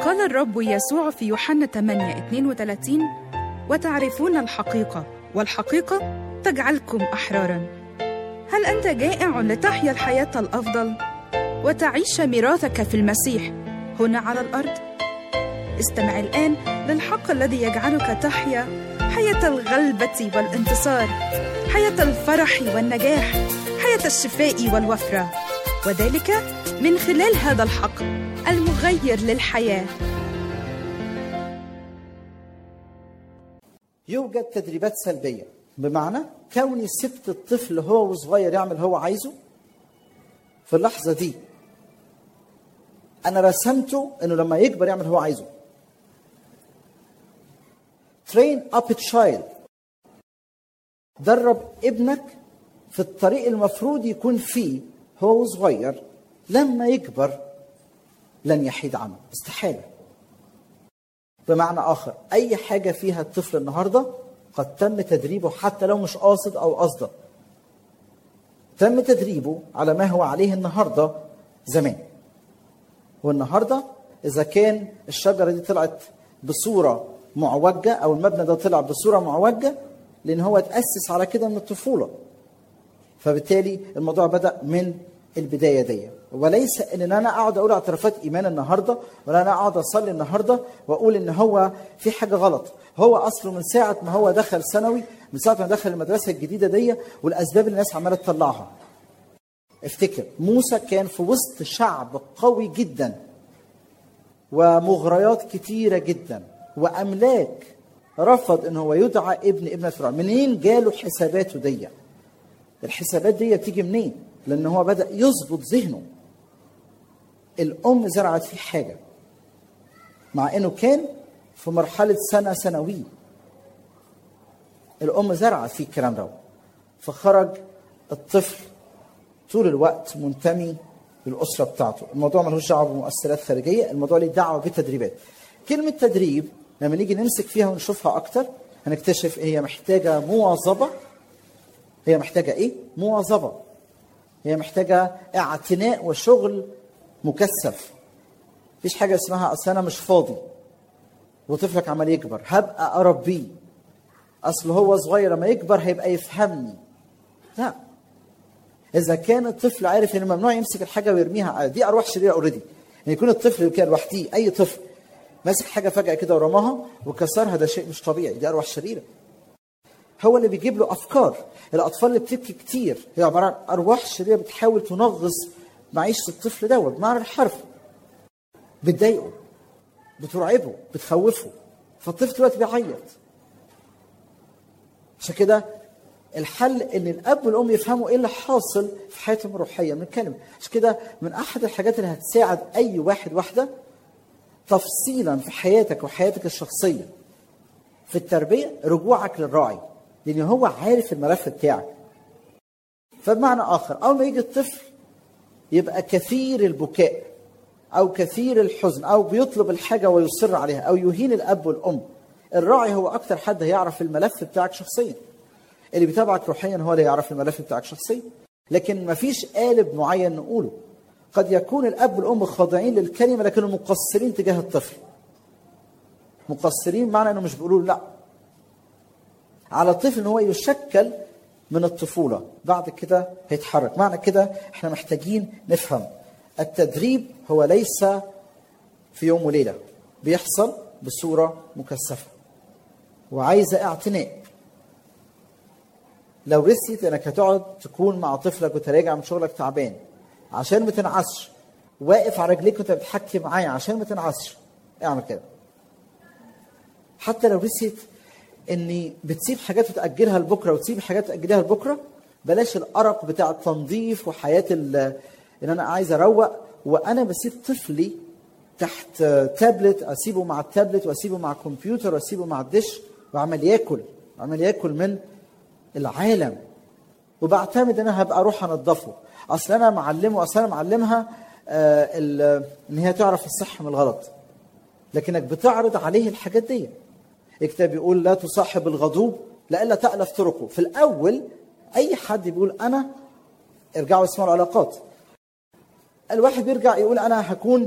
قال الرب يسوع في يوحنا 8 32 وتعرفون الحقيقة والحقيقة تجعلكم أحرارا هل أنت جائع لتحيا الحياة الأفضل وتعيش ميراثك في المسيح هنا على الأرض؟ استمع الآن للحق الذي يجعلك تحيا حياة الغلبة والانتصار حياة الفرح والنجاح حياة الشفاء والوفرة وذلك من خلال هذا الحق المغير للحياه يوجد تدريبات سلبيه بمعنى كوني سبت الطفل هو وصغير يعمل هو عايزه في اللحظه دي انا رسمته انه لما يكبر يعمل هو عايزه train up a child درب ابنك في الطريق المفروض يكون فيه هو صغير لما يكبر لن يحيد عنه استحالة بمعنى آخر أي حاجة فيها الطفل النهاردة قد تم تدريبه حتى لو مش قاصد أو قصده تم تدريبه على ما هو عليه النهاردة زمان والنهاردة إذا كان الشجرة دي طلعت بصورة معوجة أو المبنى ده طلع بصورة معوجة لأن هو اتأسس على كده من الطفولة فبالتالي الموضوع بدأ من البداية دي وليس ان انا اقعد اقول اعترافات ايمان النهارده ولا انا اقعد اصلي النهارده واقول ان هو في حاجه غلط هو اصله من ساعه ما هو دخل ثانوي من ساعه ما دخل المدرسه الجديده دي والاسباب اللي الناس عماله تطلعها افتكر موسى كان في وسط شعب قوي جدا ومغريات كتيره جدا واملاك رفض ان هو يدعى ابن ابن فرعون منين جاله حساباته دي الحسابات دي بتيجي منين لان هو بدا يظبط ذهنه الام زرعت فيه حاجه مع انه كان في مرحله سنه ثانويه الام زرعت فيه الكلام ده فخرج الطفل طول الوقت منتمي للاسره بتاعته الموضوع ملوش دعوه بمؤثرات خارجيه الموضوع ليه دعوه بالتدريبات كلمه تدريب لما نيجي نمسك فيها ونشوفها اكتر هنكتشف هي محتاجه مواظبه هي محتاجه ايه مواظبه هي محتاجه اعتناء وشغل مكثف مفيش حاجه اسمها اصل انا مش فاضي وطفلك عمال يكبر هبقى اربيه اصل هو صغير لما يكبر هيبقى يفهمني لا اذا كان الطفل عارف ان ممنوع يمسك الحاجه ويرميها دي ارواح شريره اوريدي يعني يكون الطفل كان لوحده اي طفل ماسك حاجه فجاه كده ورماها وكسرها ده شيء مش طبيعي دي ارواح شريره هو اللي بيجيب له افكار الاطفال اللي بتبكي كتير هي عباره عن ارواح شريره بتحاول تنغص معيشه الطفل دوت بمعنى الحرف بتضايقه بترعبه بتخوفه فالطفل دلوقتي بيعيط عشان كده الحل ان الاب والام يفهموا ايه اللي حاصل في حياتهم الروحيه من الكلمه عشان كده من احد الحاجات اللي هتساعد اي واحد واحده تفصيلا في حياتك وحياتك الشخصيه في التربيه رجوعك للراعي لان هو عارف الملف بتاعك فبمعنى اخر اول ما يجي الطفل يبقى كثير البكاء او كثير الحزن او بيطلب الحاجه ويصر عليها او يهين الاب والام الراعي هو اكتر حد هيعرف الملف بتاعك شخصيا اللي بيتابعك روحيا هو اللي يعرف الملف بتاعك شخصيا لكن مفيش قالب معين نقوله قد يكون الاب والام خاضعين للكلمه لكنهم مقصرين تجاه الطفل مقصرين معنى انه مش بيقولوا لا على الطفل ان هو يشكل من الطفوله بعد كده هيتحرك معنى كده احنا محتاجين نفهم التدريب هو ليس في يوم وليله بيحصل بصوره مكثفه وعايزه اعتناء لو رسيت انك هتقعد تكون مع طفلك وتراجع من شغلك تعبان عشان ما تنعسش واقف على رجليك وانت بتحكي معاه عشان ما تنعسش اعمل كده حتى لو رسيت اني بتسيب حاجات وتاجلها لبكره وتسيب حاجات تاجلها لبكره بلاش الارق بتاع التنظيف وحياه ان انا عايز اروق وانا بسيب طفلي تحت تابلت اسيبه مع التابلت واسيبه مع الكمبيوتر واسيبه مع الدش وعمال ياكل عمال ياكل من العالم وبعتمد ان انا هبقى اروح انضفه اصل انا معلمه اصل انا معلمها آه ان هي تعرف الصح من الغلط لكنك بتعرض عليه الحاجات دي الكتاب بيقول لا تصاحب الغضوب لئلا تألف طرقه في الاول اي حد بيقول انا ارجعوا اسمعوا العلاقات الواحد بيرجع يقول انا هكون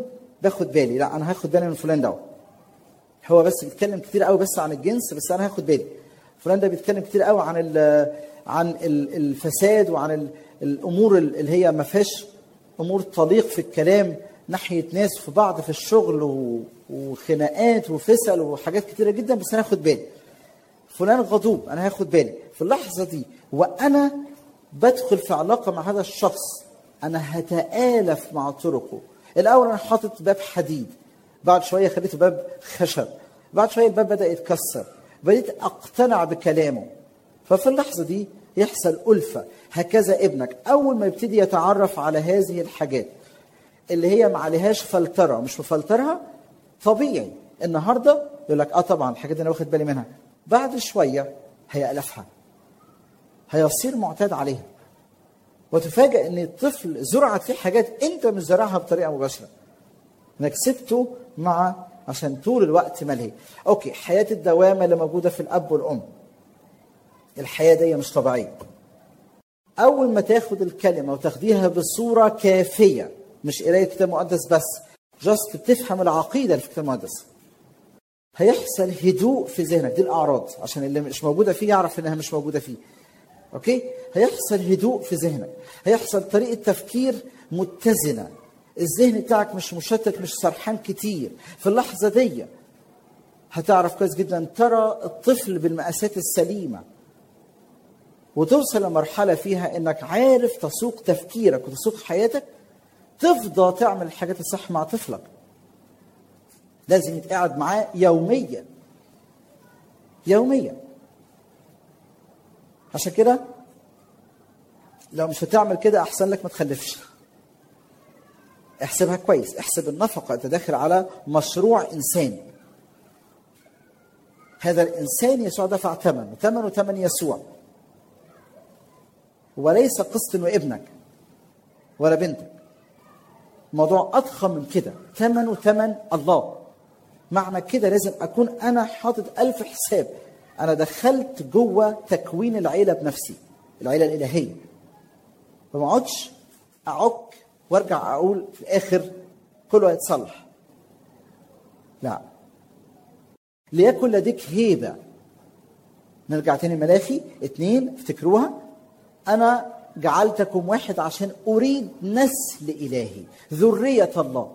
باخد بالي لا انا هاخد بالي من فلان دوت هو بس بيتكلم كتير قوي بس عن الجنس بس انا هاخد بالي فلان ده بيتكلم كتير قوي عن ال عن ال- الفساد وعن ال- الامور اللي هي ما فيهاش امور تليق في الكلام ناحيه ناس في بعض في الشغل و- وخناقات وفسل وحاجات كتيره جدا بس انا هاخد بالي فلان غضوب انا هاخد بالي في اللحظه دي وانا بدخل في علاقه مع هذا الشخص انا هتالف مع طرقه الاول انا حاطط باب حديد بعد شويه خليته باب خشب بعد شويه الباب بدا يتكسر بديت اقتنع بكلامه ففي اللحظه دي يحصل الفه هكذا ابنك اول ما يبتدي يتعرف على هذه الحاجات اللي هي ما عليهاش فلتره مش مفلترها طبيعي النهارده يقول لك اه طبعا الحاجات دي انا واخد بالي منها بعد شويه هيألفها هيصير معتاد عليها وتفاجئ ان الطفل زرعت فيه حاجات انت مش زرعها بطريقه مباشره انك سبته مع عشان طول الوقت ملهي اوكي حياه الدوامه اللي موجوده في الاب والام الحياه دي مش طبيعيه اول ما تاخد الكلمه وتاخديها بصوره كافيه مش قرايه كتاب مقدس بس جاست تفهم العقيده اللي في الكتاب المقدس هيحصل هدوء في ذهنك دي الاعراض عشان اللي مش موجوده فيه يعرف انها مش موجوده فيه اوكي هيحصل هدوء في ذهنك هيحصل طريقه تفكير متزنه الذهن بتاعك مش مشتت مش سرحان كتير في اللحظه دي هتعرف كويس جدا ترى الطفل بالمقاسات السليمه وتوصل لمرحله فيها انك عارف تسوق تفكيرك وتسوق حياتك تفضى تعمل الحاجات الصح مع طفلك لازم يتقعد معاه يوميا يوميا عشان كده لو مش هتعمل كده احسن لك ما تخلفش احسبها كويس احسب النفقه انت داخل على مشروع انساني هذا الانسان يسوع دفع ثمن ثمنه ثمن يسوع وليس قسط انه ابنك ولا بنتك موضوع اضخم من كده ثمنه ثمن الله معنى كده لازم اكون انا حاطط الف حساب انا دخلت جوه تكوين العيله بنفسي العيله الالهيه فما اقعدش اعك وارجع اقول في الاخر كله هيتصلح لا ليكن لديك هيبه نرجع تاني ملاخي اتنين افتكروها انا جعلتكم واحد عشان اريد نسل الهي ذريه الله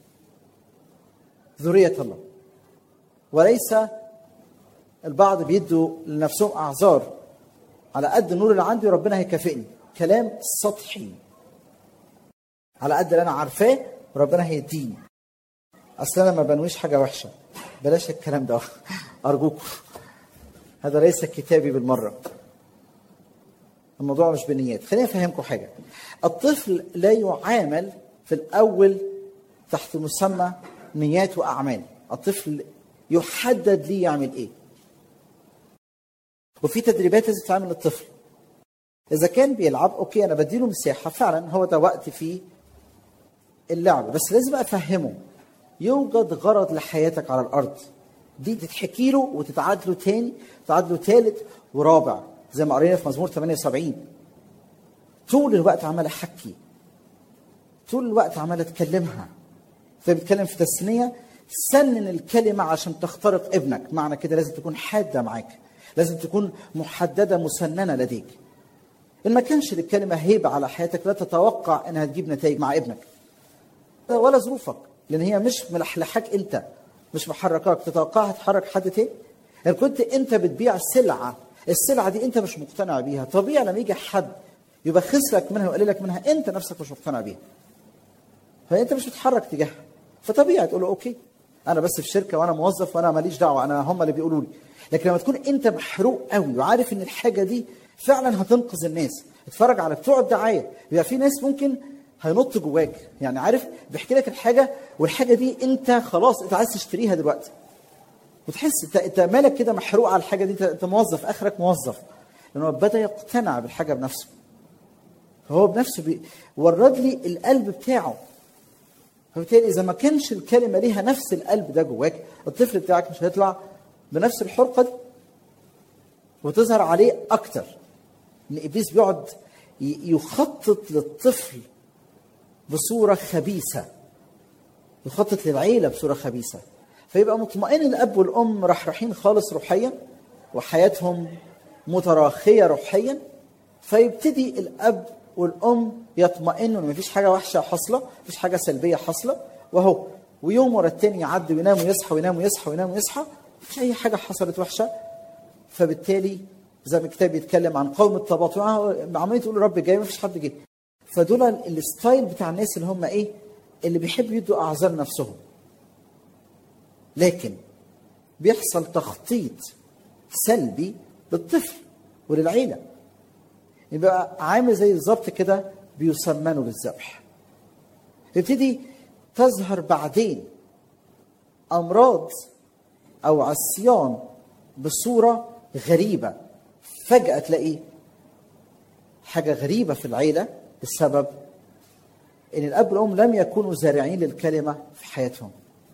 ذريه الله وليس البعض بيدوا لنفسهم اعذار على قد النور اللي عندي ربنا هيكافئني كلام سطحي على قد اللي انا عارفاه ربنا هيديني اصل انا ما بنويش حاجه وحشه بلاش الكلام ده ارجوكم هذا ليس كتابي بالمره الموضوع مش بالنيات خليني افهمكم حاجه الطفل لا يعامل في الاول تحت مسمى نيات واعمال الطفل يحدد ليه يعمل ايه وفي تدريبات لازم تتعمل للطفل اذا كان بيلعب اوكي انا بديله مساحه فعلا هو ده وقت فيه اللعب بس لازم افهمه يوجد غرض لحياتك على الارض دي تتحكي له وتتعاد له تاني تتعاد له تالت ورابع زي ما قرينا في مزمور 78 طول الوقت عمال احكي طول الوقت عمال اتكلمها فبيتكلم في تسنيه سنن الكلمه عشان تخترق ابنك معنى كده لازم تكون حاده معاك لازم تكون محدده مسننه لديك ان ما كانش للكلمه هيبه على حياتك لا تتوقع انها تجيب نتائج مع ابنك ولا ظروفك لان هي مش ملحلحاك انت مش محركاك تتوقعها تحرك حد تاني يعني كنت انت بتبيع سلعه السلعه دي انت مش مقتنع بيها طبيعي لما يجي حد يبقى خسرك منها ويقلل لك منها انت نفسك مش مقتنع بيها فانت مش بتتحرك تجاهها فطبيعي تقول له اوكي انا بس في شركه وانا موظف وانا ماليش دعوه انا هم اللي بيقولوا لي لكن لما تكون انت محروق قوي وعارف ان الحاجه دي فعلا هتنقذ الناس اتفرج على بتوع الدعايه بيبقى في ناس ممكن هينط جواك يعني عارف بيحكي لك الحاجه والحاجه دي انت خلاص انت عايز تشتريها دلوقتي وتحس انت انت مالك كده محروق على الحاجه دي انت انت موظف اخرك موظف لانه بدا يقتنع بالحاجه بنفسه فهو بنفسه بي... ورد لي القلب بتاعه فبالتالي اذا ما كانش الكلمه ليها نفس القلب ده جواك الطفل بتاعك مش هيطلع بنفس الحرقه دي وتظهر عليه اكتر ان ابليس بيقعد ي- يخطط للطفل بصوره خبيثه يخطط للعيله بصوره خبيثه فيبقى مطمئن الاب والام رحرحين خالص روحيا وحياتهم متراخيه روحيا فيبتدي الاب والام يطمئنوا ان مفيش حاجه وحشه حاصله مفيش حاجه سلبيه حاصله وهو ويوم ورا التاني يعدي وينام ويصحى وينام ويصحى وينام ويصحى مفيش اي حاجه حصلت وحشه فبالتالي زي ما الكتاب بيتكلم عن قوم التباطؤ عمالين تقولوا رب جاي مفيش حد جه فدول الستايل بتاع الناس اللي هم ايه اللي بيحبوا يدوا اعذار نفسهم لكن بيحصل تخطيط سلبي للطفل وللعيله يبقى عامل زي بالظبط كده بيسمنوا للذبح يبتدي تظهر بعدين امراض او عصيان بصوره غريبه فجاه تلاقي حاجه غريبه في العيله بسبب ان الاب والام لم يكونوا زارعين للكلمه في حياتهم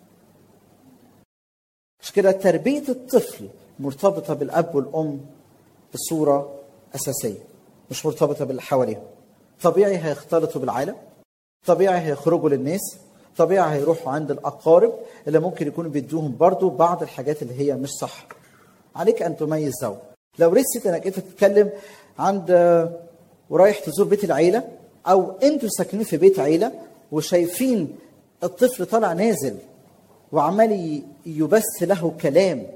مش كده تربيه الطفل مرتبطه بالاب والام بصوره اساسيه مش مرتبطه باللي حواليهم طبيعي هيختلطوا بالعالم طبيعي هيخرجوا للناس طبيعي هيروحوا عند الاقارب اللي ممكن يكونوا بيدوهم برضو بعض الحاجات اللي هي مش صح عليك ان تميز ده لو رست انك انت تتكلم عند ورايح تزور بيت العيله او انتوا ساكنين في بيت عيله وشايفين الطفل طالع نازل وعمال يبث له كلام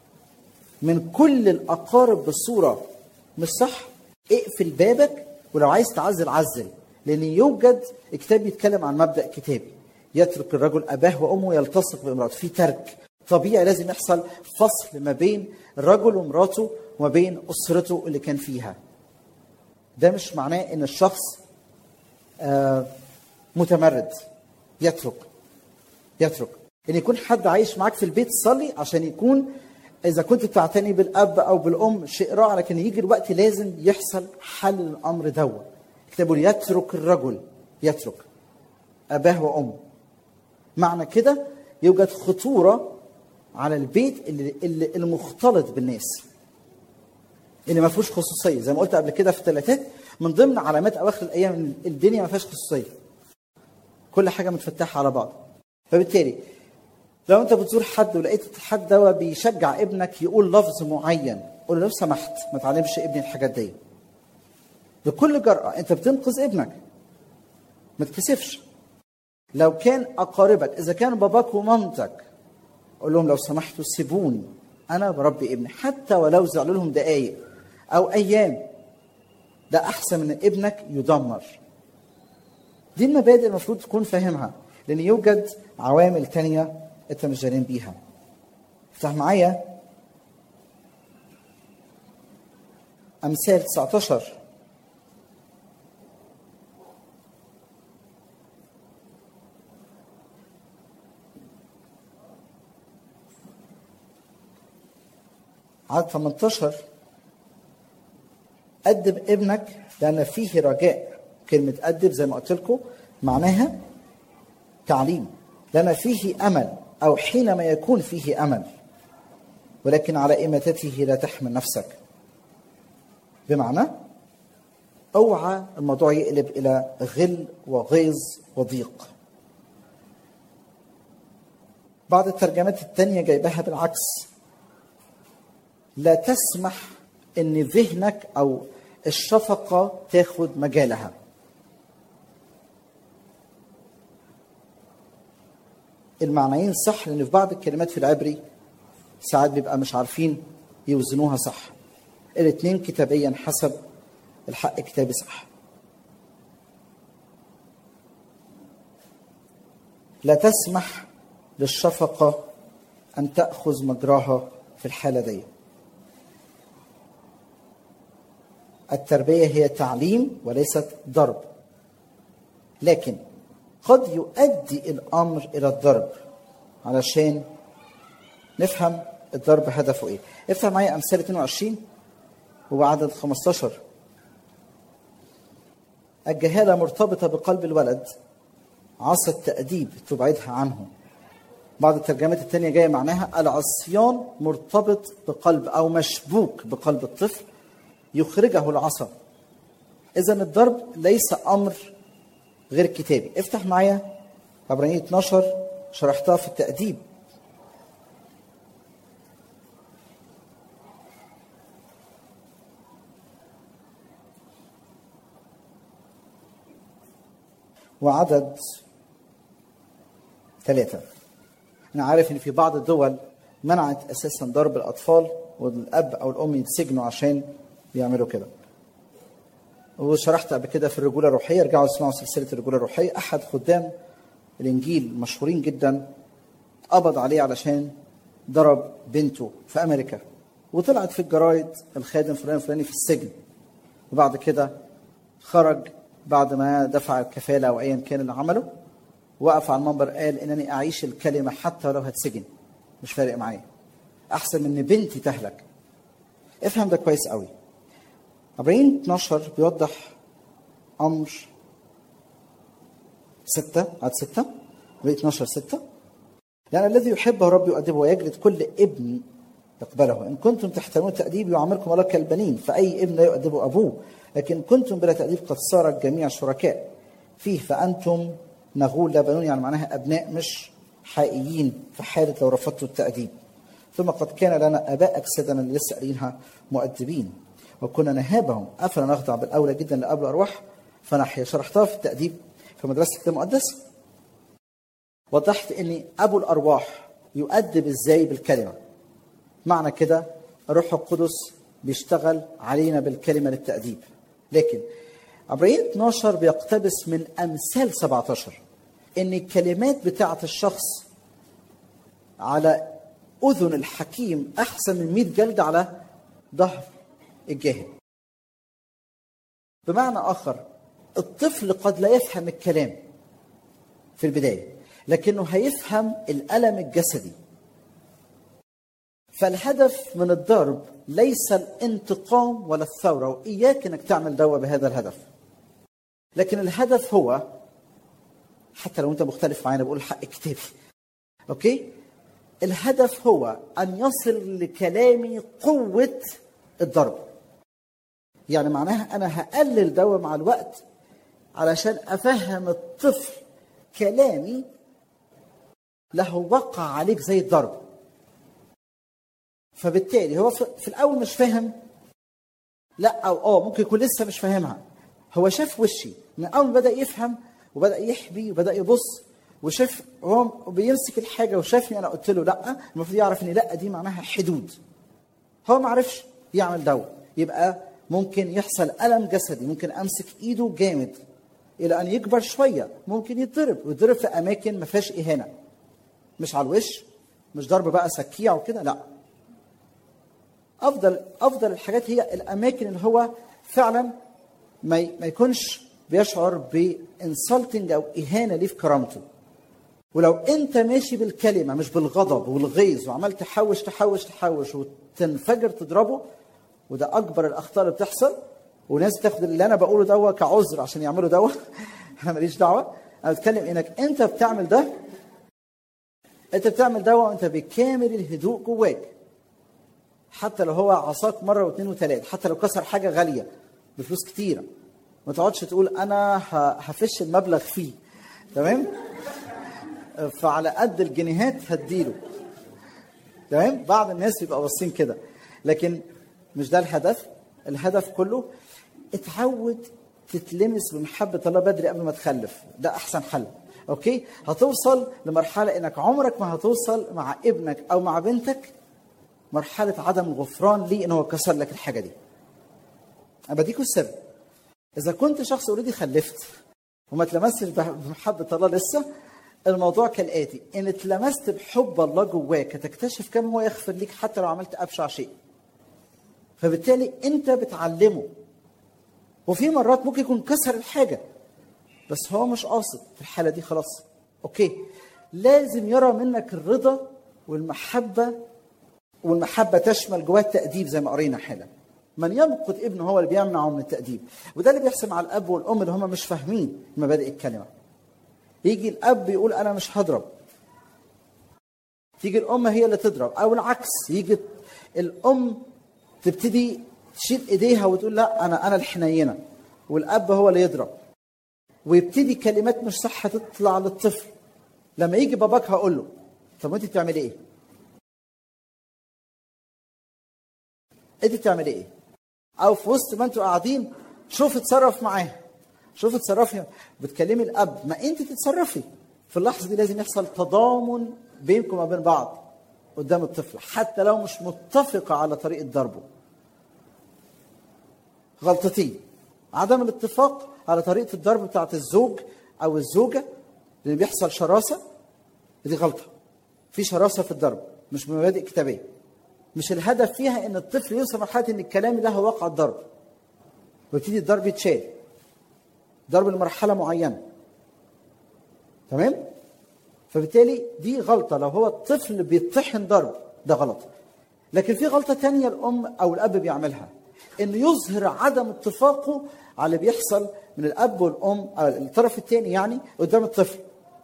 من كل الاقارب بصوره مش صح اقفل بابك ولو عايز تعزل عزل لان يوجد الكتاب بيتكلم عن مبدا كتابي يترك الرجل اباه وامه يلتصق بامراته في ترك طبيعي لازم يحصل فصل ما بين الرجل ومراته وما بين اسرته اللي كان فيها ده مش معناه ان الشخص آه متمرد يترك يترك ان يكون حد عايش معاك في البيت صلي عشان يكون اذا كنت بتعتني بالاب او بالام شيء رائع لكن يجي الوقت لازم يحصل حل للامر دوت كتابه يترك الرجل يترك اباه وامه معنى كده يوجد خطوره على البيت اللي, اللي المختلط بالناس اللي ما فيهوش خصوصيه زي ما قلت قبل كده في الثلاثات من ضمن علامات اواخر الايام ان الدنيا ما فيهاش خصوصيه كل حاجه متفتحه على بعض فبالتالي لو انت بتزور حد ولقيت الحد ده بيشجع ابنك يقول لفظ معين قول له لو سمحت ما تعلمش ابني الحاجات دي بكل جرأة انت بتنقذ ابنك ما تكسفش لو كان اقاربك اذا كان باباك ومامتك قول لهم لو سمحتوا سيبوني انا بربي ابني حتى ولو زعلوا لهم دقايق او ايام ده احسن من ابنك يدمر دي المبادئ المفروض تكون فاهمها لان يوجد عوامل تانية انت مش جارين بيها افتح معايا امثال 19 عدد 18 أدب ابنك لأن فيه رجاء كلمة أدب زي ما قلت لكم معناها تعليم لأن فيه أمل أو حينما يكون فيه أمل ولكن على إماتته لا تحمل نفسك بمعنى اوعى الموضوع يقلب إلى غل وغيظ وضيق بعض الترجمات التانية جايبها بالعكس لا تسمح ان ذهنك او الشفقه تاخد مجالها المعنيين صح لان في بعض الكلمات في العبري ساعات بيبقى مش عارفين يوزنوها صح الاثنين كتابيا حسب الحق كتابي صح لا تسمح للشفقه ان تاخذ مجراها في الحاله دي التربيه هي تعليم وليست ضرب لكن قد يؤدي الامر الى الضرب علشان نفهم الضرب هدفه ايه افتح معايا امثال 22 وعدد 15 الجهاله مرتبطه بقلب الولد عصا التاديب تبعدها عنه بعض الترجمات التانية جاية معناها العصيان مرتبط بقلب أو مشبوك بقلب الطفل يخرجه العصا إذا الضرب ليس أمر غير كتابي افتح معايا عبرانية 12 شرحتها في التأديب وعدد ثلاثة أنا عارف إن في بعض الدول منعت أساسا ضرب الأطفال والأب أو الأم يتسجنوا عشان بيعملوا كده وشرحت قبل كده في الرجولة الروحية ارجعوا اسمعوا سلسلة الرجولة الروحية أحد خدام الإنجيل المشهورين جدا قبض عليه علشان ضرب بنته في أمريكا وطلعت في الجرايد الخادم فلان الفلاني في السجن وبعد كده خرج بعد ما دفع الكفالة أو أيا كان اللي عمله وقف على المنبر قال إنني أعيش الكلمة حتى لو هتسجن مش فارق معايا أحسن من إن بنتي تهلك افهم ده كويس قوي عبرين 12 بيوضح أمر ستة عدد ستة عبرين 12 ستة لأن الذي يحبه رب يؤدبه ويجلد كل ابن يقبله إن كنتم تحترمون التأديب يعاملكم الله كالبنين فأي ابن لا يؤدبه أبوه لكن كنتم بلا تأديب قد صار الجميع شركاء فيه فأنتم نغول لا بنون يعني معناها أبناء مش حقيقيين في حالة لو رفضتوا التأديب ثم قد كان لنا آباء أجسادنا اللي لسه قايلينها مؤدبين وكنا نهابهم أفلا نخضع بالأولى جدا لأب الأرواح فنحيا شرحتها في التأديب في مدرسة الكتاب المقدس وضحت ان ابو الارواح يؤدب ازاي بالكلمه معنى كده الروح القدس بيشتغل علينا بالكلمه للتاديب لكن عبرين 12 بيقتبس من امثال 17 ان الكلمات بتاعه الشخص على اذن الحكيم احسن من 100 جلد على ظهر الجاهل بمعنى اخر الطفل قد لا يفهم الكلام في البدايه لكنه هيفهم الالم الجسدي فالهدف من الضرب ليس الانتقام ولا الثوره واياك انك تعمل دواء بهذا الهدف لكن الهدف هو حتى لو انت مختلف معانا بقول حق كتابي اوكي الهدف هو ان يصل لكلامي قوه الضرب يعني معناها انا هقلل دواء مع الوقت علشان افهم الطفل كلامي له وقع عليك زي الضرب فبالتالي هو في الاول مش فاهم لا او اه ممكن يكون لسه مش فاهمها هو شاف وشي من اول ما بدا يفهم وبدا يحبي وبدا يبص وشاف هو بيمسك الحاجه وشافني انا قلت له لا المفروض يعرف ان لا دي معناها حدود هو ما عرفش يعمل دواء يبقى ممكن يحصل الم جسدي ممكن امسك ايده جامد الى ان يكبر شويه ممكن يتضرب ويتضرب في اماكن ما فيهاش اهانه مش على الوش مش ضرب بقى سكيع وكده لا افضل افضل الحاجات هي الاماكن اللي هو فعلا ما ما يكونش بيشعر بانسلتنج او اهانه ليه في كرامته ولو انت ماشي بالكلمه مش بالغضب والغيظ وعمال تحوش تحوش تحوش وتنفجر تضربه وده اكبر الاخطاء اللي بتحصل وناس بتاخد اللي انا بقوله ده كعذر عشان يعملوا دواء انا ماليش دعوه انا بتكلم انك انت بتعمل ده انت بتعمل دواء وانت بكامل الهدوء جواك حتى لو هو عصاك مره واثنين وثلاثه حتى لو كسر حاجه غاليه بفلوس كتيره ما تقعدش تقول انا هفش المبلغ فيه تمام فعلى قد الجنيهات هديله تمام بعض الناس بيبقى باصين كده لكن مش ده الهدف الهدف كله اتعود تتلمس بمحبة الله بدري قبل ما تخلف ده أحسن حل أوكي هتوصل لمرحلة إنك عمرك ما هتوصل مع ابنك أو مع بنتك مرحلة عدم الغفران ليه إن هو كسر لك الحاجة دي أنا بديكوا السر إذا كنت شخص اوريدي خلفت وما تلمستش بمحبة الله لسه الموضوع كالآتي إن اتلمست بحب الله جواك هتكتشف كم هو يغفر ليك حتى لو عملت أبشع شيء فبالتالي أنت بتعلمه وفي مرات ممكن يكون كسر الحاجه بس هو مش قاصد في الحاله دي خلاص اوكي لازم يرى منك الرضا والمحبه والمحبه تشمل جواه التاديب زي ما قرينا حالا من ينقد ابنه هو اللي بيمنعه من التاديب وده اللي بيحصل مع الاب والام اللي هم مش فاهمين مبادئ الكلمه يجي الاب يقول انا مش هضرب تيجي الام هي اللي تضرب او العكس يجي الام تبتدي تشيل ايديها وتقول لا انا انا الحنينه والاب هو اللي يضرب ويبتدي كلمات مش صح تطلع للطفل لما يجي باباك هقول له طب وانت بتعملي ايه؟ انت بتعملي ايه؟ او في وسط ما انتوا قاعدين شوف اتصرف معاه شوف اتصرفي بتكلمي الاب ما انت تتصرفي في اللحظه دي لازم يحصل تضامن بينكم وبين بعض قدام الطفل حتى لو مش متفقه على طريقه ضربه غلطتين عدم الاتفاق على طريقه الضرب بتاعت الزوج او الزوجه اللي بيحصل شراسه دي غلطه في شراسه في الضرب مش مبادئ كتابيه مش الهدف فيها ان الطفل يوصل مرحله ان الكلام له واقع الضرب ويبتدي الضرب يتشال ضرب لمرحله معينه تمام فبالتالي دي غلطه لو هو الطفل بيطحن ضرب ده غلط لكن في غلطه تانية الام او الاب بيعملها انه يظهر عدم اتفاقه على اللي بيحصل من الاب والام او الطرف الثاني يعني قدام الطفل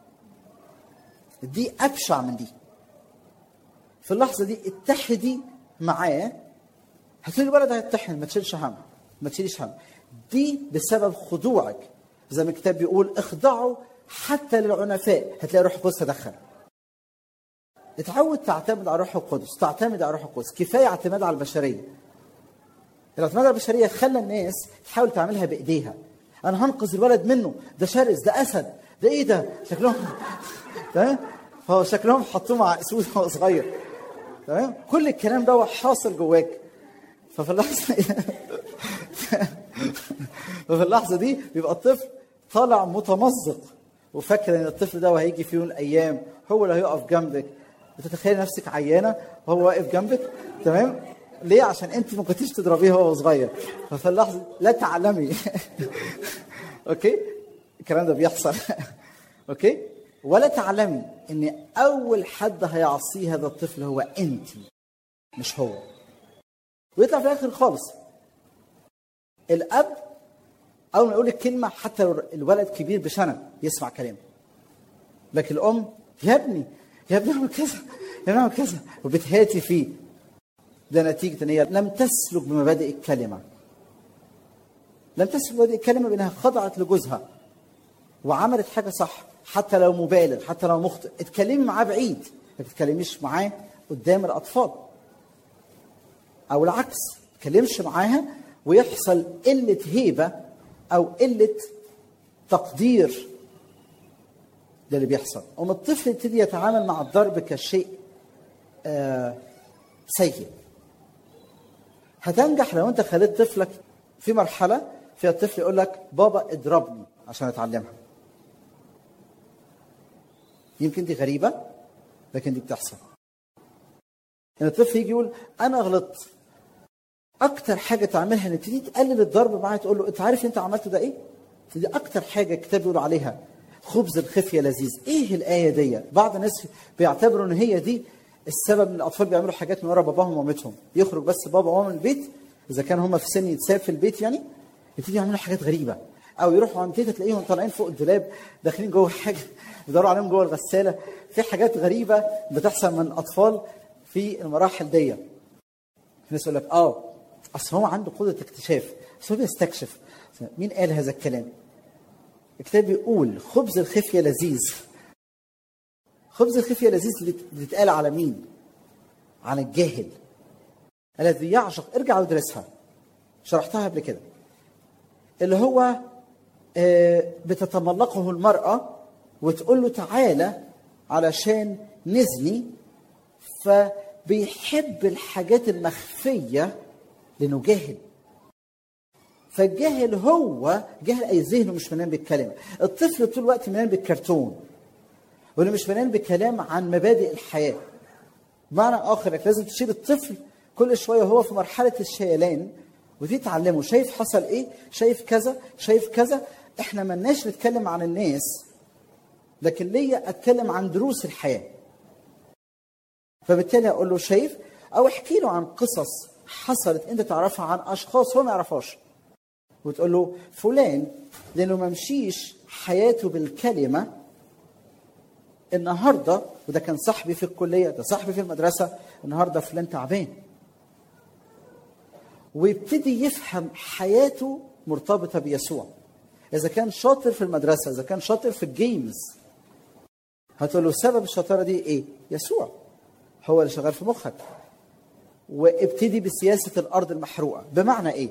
دي ابشع من دي في اللحظه دي اتحدي معاه هتقولي الولد هيتحن ما تشيلش هم ما تشيليش هم دي بسبب خضوعك زي ما الكتاب بيقول اخضعوا حتى للعنفاء هتلاقي روح القدس تدخل اتعود تعتمد على روح القدس تعتمد على روح القدس كفايه اعتماد على البشريه الاعتماد على البشريه خلى الناس تحاول تعملها بايديها انا هنقذ الولد منه ده شرس ده اسد ده ايه ده شكلهم تمام فهو شكلهم حطوه مع اسود وهو صغير تمام كل الكلام ده حاصل جواك ففي اللحظه ففي اللحظه دي بيبقى الطفل طالع متمزق وفاكر ان الطفل ده وهيجي في يوم من الايام هو اللي هيقف جنبك بتتخيل نفسك عيانه وهو واقف جنبك تمام ليه عشان انت ما كنتيش تضربيه وهو صغير ففي اللحظه لا تعلمي اوكي الكلام ده بيحصل اوكي ولا تعلمي ان اول حد هيعصيه هذا الطفل هو انت مش هو ويطلع في الاخر خالص الاب اول ما يقول الكلمه حتى لو الولد كبير بسنه يسمع كلامه لكن الام يا ابني يا ابني اعمل كذا يا ابني اعمل كذا وبتهاتي فيه ده نتيجه ان هي لم تسلك بمبادئ الكلمه لم تسلك بمبادئ الكلمه بانها خضعت لجوزها وعملت حاجه صح حتى لو مبالغ حتى لو مخطئ اتكلمي معاه بعيد ما تتكلميش معاه قدام الاطفال او العكس ما تتكلمش معاها ويحصل قله هيبه او قله تقدير ده اللي بيحصل أم الطفل يبتدي يتعامل مع الضرب كشيء آه سيء هتنجح لو انت خليت طفلك في مرحله فيها الطفل يقول لك بابا اضربني عشان اتعلمها يمكن دي غريبه لكن دي بتحصل ان الطفل يجي يقول انا غلطت اكتر حاجه تعملها ان تبتدي تقلل الضرب معاه تقول له انت عارف انت عملته ده ايه دي اكتر حاجه الكتاب بيقول عليها خبز الخفيه لذيذ ايه الايه دي بعض الناس بيعتبروا ان هي دي السبب ان الاطفال بيعملوا حاجات من ورا باباهم ومامتهم يخرج بس بابا وماما من البيت اذا كان هم في سن يتساب في البيت يعني يبتدي يعملوا حاجات غريبه او يروحوا عند تيتا تلاقيهم طالعين فوق الدولاب داخلين جوه حاجه بيدوروا عليهم جوه الغساله في حاجات غريبه بتحصل من الاطفال في المراحل دي في ناس يقول لك اه اصل هو عنده قدره اكتشاف اصل هو بيستكشف مين قال هذا الكلام؟ الكتاب بيقول خبز الخفيه لذيذ خبز الخفيه لذيذ بيتقال على مين؟ على الجاهل الذي يعشق ارجع وادرسها شرحتها قبل كده اللي هو آه، بتتملقه المرأة وتقول له تعالى علشان نزني فبيحب الحاجات المخفية لأنه جاهل فالجاهل هو جاهل أي ذهنه مش مليان بالكلمة الطفل طول الوقت مليان بالكرتون واللي مش مليان بكلام عن مبادئ الحياة بمعنى آخر إنك لازم تشيل الطفل كل شوية وهو في مرحلة الشيلان ودي تعلمه شايف حصل ايه شايف كذا شايف كذا احنا ملناش نتكلم عن الناس لكن ليا اتكلم عن دروس الحياه فبالتالي اقول له شايف او احكي له عن قصص حصلت انت تعرفها عن اشخاص هو ما يعرفهاش وتقول له فلان لانه ما مشيش حياته بالكلمه النهارده وده كان صاحبي في الكليه ده صاحبي في المدرسه النهارده فلان تعبان ويبتدي يفهم حياته مرتبطه بيسوع اذا كان شاطر في المدرسه اذا كان شاطر في الجيمز هتقول له سبب الشطاره دي ايه يسوع هو اللي شغال في مخك وابتدي بسياسه الارض المحروقه بمعنى ايه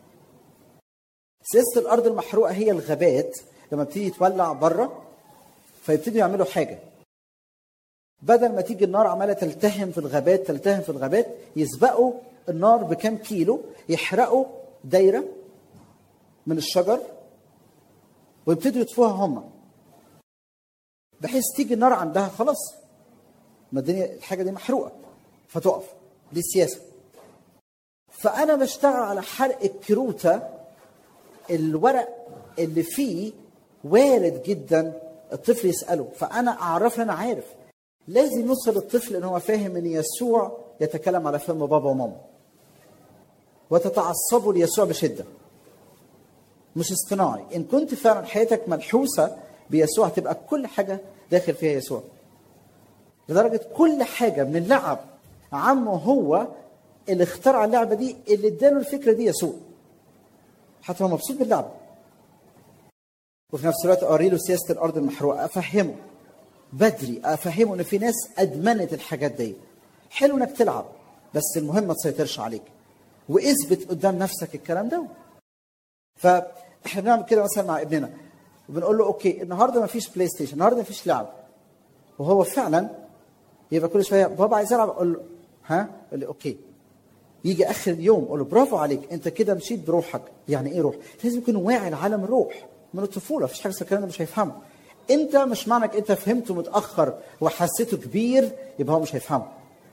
سياسه الارض المحروقه هي الغابات لما بتيجي تولع بره فيبتدوا يعملوا حاجه بدل ما تيجي النار عماله تلتهم في الغابات تلتهم في الغابات يسبقوا النار بكام كيلو يحرقوا دايره من الشجر ويبتدوا يطفوها هم بحيث تيجي النار عندها خلاص ما الدنيا الحاجه دي محروقه فتقف دي السياسه فانا بشتغل على حرق الكروته الورق اللي فيه وارد جدا الطفل يساله فانا اعرف انا عارف لازم يوصل الطفل ان هو فاهم ان يسوع يتكلم على فم بابا وماما وتتعصبوا ليسوع بشده مش اصطناعي ان كنت فعلا حياتك ملحوسه بيسوع تبقى كل حاجه داخل فيها يسوع لدرجه كل حاجه من اللعب عمه هو اللي اخترع اللعبه دي اللي اداله الفكره دي يسوع حتى هو مبسوط باللعبه وفي نفس الوقت اوري له سياسه الارض المحروقه افهمه بدري افهمه ان في ناس ادمنت الحاجات دي حلو انك تلعب بس المهم ما تسيطرش عليك واثبت قدام نفسك الكلام ده فاحنا بنعمل كده مثلا مع ابننا وبنقول له اوكي النهارده ما فيش بلاي ستيشن النهارده ما فيش لعب وهو فعلا يبقى كل شويه بابا عايز العب اقول له ها يقول لي اوكي يجي اخر اليوم اقول له برافو عليك انت كده مشيت بروحك يعني ايه روح لازم يكون واعي لعالم الروح من الطفوله مفيش حاجه اسمها الكلام ده مش هيفهمه انت مش معنى انك انت فهمته متاخر وحسيته كبير يبقى هو مش هيفهمه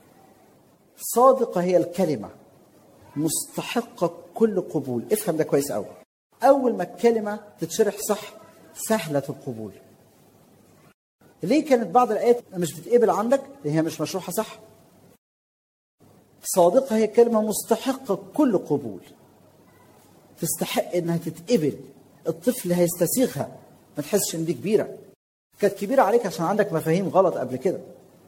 صادقه هي الكلمه مستحقه كل قبول افهم ده كويس قوي اول ما الكلمه تتشرح صح سهله القبول ليه كانت بعض الايات مش بتتقبل عندك لان هي مش مشروحه صح صادقه هي كلمه مستحقه كل قبول تستحق انها تتقبل الطفل هيستسيغها ما تحسش ان دي كبيره كانت كبيره عليك عشان عندك مفاهيم غلط قبل كده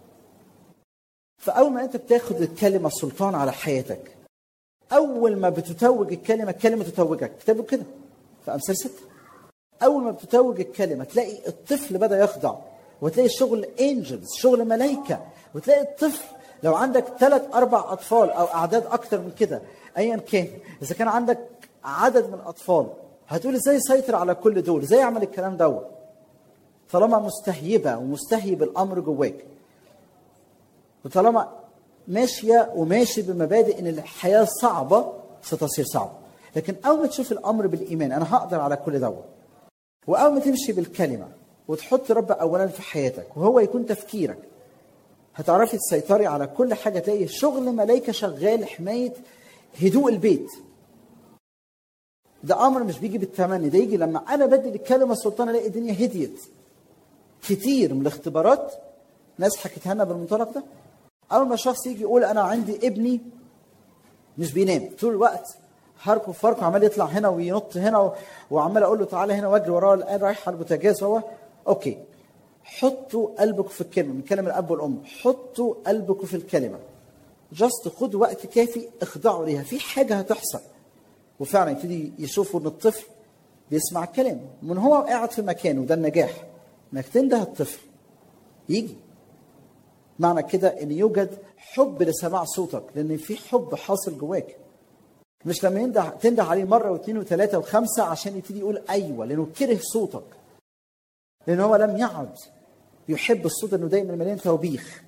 فاول ما انت بتاخد الكلمه سلطان على حياتك اول ما بتتوج الكلمه الكلمه تتوجك كتابه كده في امثال سته اول ما بتتوج الكلمه تلاقي الطفل بدا يخضع وتلاقي شغل انجلز شغل ملائكه وتلاقي الطفل لو عندك ثلاث اربع اطفال او اعداد اكتر من كده ايا كان اذا كان عندك عدد من الاطفال هتقول ازاي يسيطر على كل دول ازاي يعمل الكلام دوت طالما مستهيبه ومستهيب الامر جواك وطالما ماشيه وماشي بمبادئ ان الحياه صعبه ستصير صعبه لكن اول ما تشوف الامر بالايمان انا هقدر على كل دوت واول ما تمشي بالكلمه وتحط رب اولا في حياتك وهو يكون تفكيرك هتعرفي تسيطري على كل حاجه تلاقي شغل ملائكه شغال حمايه هدوء البيت ده امر مش بيجي بالتمني ده يجي لما انا بدي الكلمه السلطان الاقي الدنيا هديت كتير من الاختبارات ناس حكيتها لنا بالمنطلق ده اول ما شخص يجي يقول انا عندي ابني مش بينام طول الوقت هاركو فاركو عمال يطلع هنا وينط هنا و... وعمال اقول له تعالى هنا واجري وراه الان رايح على البوتاجاز هو اوكي حطوا قلبكم في الكلمه من كلام الاب والام حطوا قلبكم في الكلمه جاست خدوا وقت كافي اخضعوا ليها في حاجه هتحصل وفعلا يبتدي يشوفوا ان الطفل بيسمع الكلام من هو قاعد في مكانه ده النجاح انك تنده الطفل يجي معنى كده ان يوجد حب لسماع صوتك لان في حب حاصل جواك مش لما ينده تنده عليه مره واثنين وثلاثه وخمسه عشان يبتدي يقول ايوه لانه كره صوتك لان هو لم يعد يحب الصوت انه دايما مليان توبيخ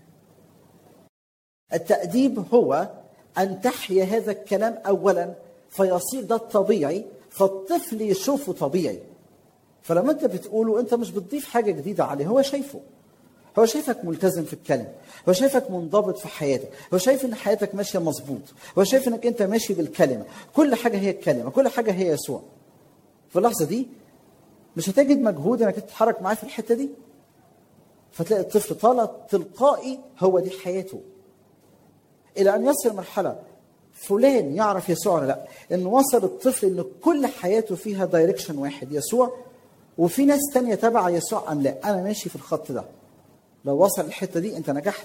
التأديب هو أن تحيا هذا الكلام أولا فيصير ده الطبيعي فالطفل يشوفه طبيعي فلما أنت بتقوله أنت مش بتضيف حاجة جديدة عليه هو شايفه هو شايفك ملتزم في الكلام هو شايفك منضبط في حياتك هو شايف ان حياتك ماشيه مظبوط هو شايف انك انت ماشي بالكلمه كل حاجه هي الكلمه كل حاجه هي يسوع في اللحظه دي مش هتجد مجهود انك تتحرك معاه في الحته دي فتلاقي الطفل طالع تلقائي هو دي حياته الى ان يصل مرحله فلان يعرف يسوع ولا لا ان وصل الطفل ان كل حياته فيها دايركشن واحد يسوع وفي ناس تانية تبع يسوع ام لا انا ماشي في الخط ده لو وصل الحته دي انت نجحت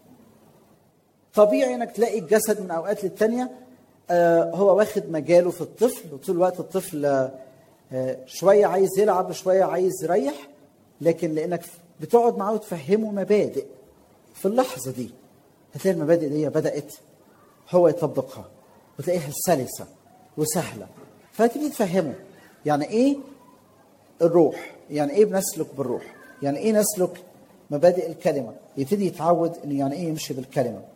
طبيعي انك تلاقي الجسد من اوقات للتانية آه هو واخد مجاله في الطفل وطول الوقت الطفل آه شويه عايز يلعب شويه عايز يريح لكن لانك بتقعد معاه وتفهمه مبادئ في اللحظه دي هتلاقي المبادئ دي بدات هو يطبقها وتلاقيها سلسه وسهله فتبتدي تفهمه يعني ايه الروح يعني ايه بنسلك بالروح يعني ايه نسلك مبادئ الكلمه يبتدي يتعود انه يعني ايه يمشي بالكلمه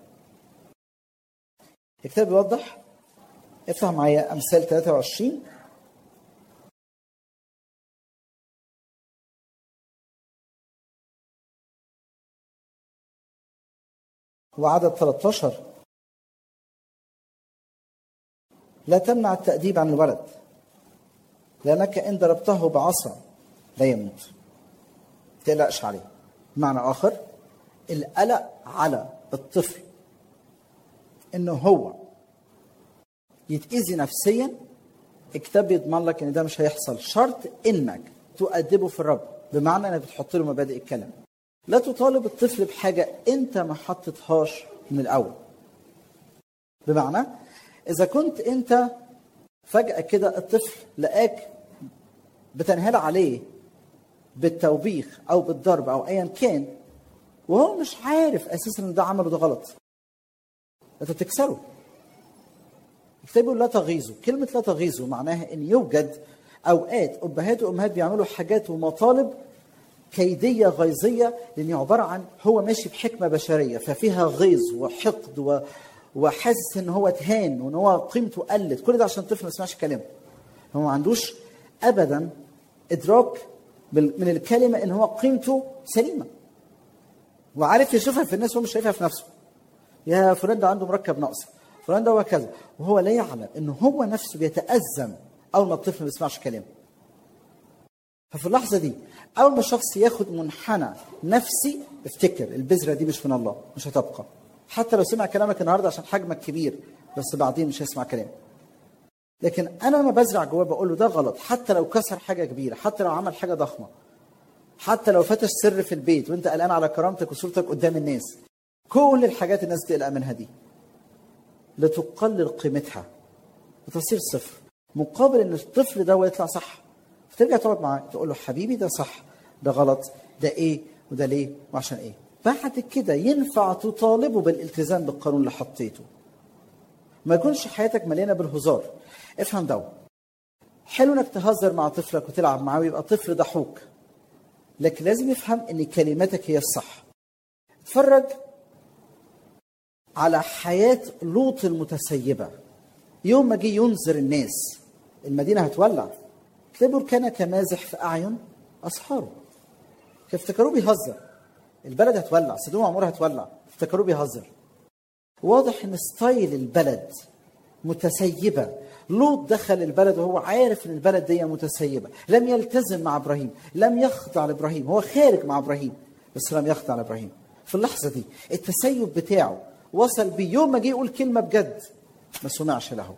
الكتاب بيوضح افتح معايا امثال 23 وعدد 13 لا تمنع التأديب عن الولد لأنك إن ضربته بعصا لا يموت تقلقش عليه بمعنى آخر القلق على الطفل إنه هو يتأذي نفسيا الكتاب بيضمن لك إن ده مش هيحصل شرط إنك تؤدبه في الرب بمعنى إنك بتحط له مبادئ الكلام لا تطالب الطفل بحاجة أنت ما حطيتهاش من الأول بمعنى إذا كنت أنت فجأة كده الطفل لقاك بتنهال عليه بالتوبيخ أو بالضرب أو أيا كان وهو مش عارف أساسا إن ده عمله ده غلط أنت بتكسره الكتاب بيقول لا تغيظوا كلمة لا تغيظوا معناها إن يوجد أوقات أبهات وأمهات بيعملوا حاجات ومطالب كيديه غيظيه لان عباره عن هو ماشي بحكمه بشريه ففيها غيظ وحقد و... وحاسس ان هو اتهان وان هو قيمته قلت كل ده عشان الطفل ما يسمعش كلامه هو ما عندوش ابدا ادراك بال- من الكلمه ان هو قيمته سليمه وعارف يشوفها في الناس وهو مش شايفها في نفسه يا فلان ده عنده مركب ناقص فلان ده هو كذا وهو لا يعلم ان هو نفسه بيتازم اول ما الطفل ما بيسمعش كلامه ففي اللحظه دي اول ما الشخص ياخد منحنى نفسي افتكر البذره دي مش من الله مش هتبقى حتى لو سمع كلامك النهارده عشان حجمك كبير بس بعدين مش هيسمع كلامك لكن انا لما بزرع جواه بقول له ده غلط حتى لو كسر حاجه كبيره حتى لو عمل حاجه ضخمه حتى لو فتش سر في البيت وانت قلقان على كرامتك وصورتك قدام الناس كل الحاجات الناس تقلق منها دي لتقلل قيمتها وتصير صفر مقابل ان الطفل ده يطلع صح فترجع تقعد معاه تقول له حبيبي ده صح ده غلط ده ايه وده ليه وعشان ايه بعد كده ينفع تطالبه بالالتزام بالقانون اللي حطيته ما يكونش حياتك مليانه بالهزار افهم ده حلو انك تهزر مع طفلك وتلعب معاه ويبقى طفل ضحوك لكن لازم يفهم ان كلماتك هي الصح اتفرج على حياة لوط المتسيبة يوم ما جه ينذر الناس المدينة هتولع تلاقوا كان كمازح في أعين أصحابه افتكروه بيهزر البلد هتولع سدوم وعمورة هتولع افتكروه بيهزر واضح ان ستايل البلد متسيبة لوط دخل البلد وهو عارف ان البلد دي متسيبة لم يلتزم مع ابراهيم لم يخضع لابراهيم هو خارج مع ابراهيم بس لم يخضع لابراهيم في اللحظة دي التسيب بتاعه وصل بيه يوم ما جه يقول كلمة بجد ما سمعش له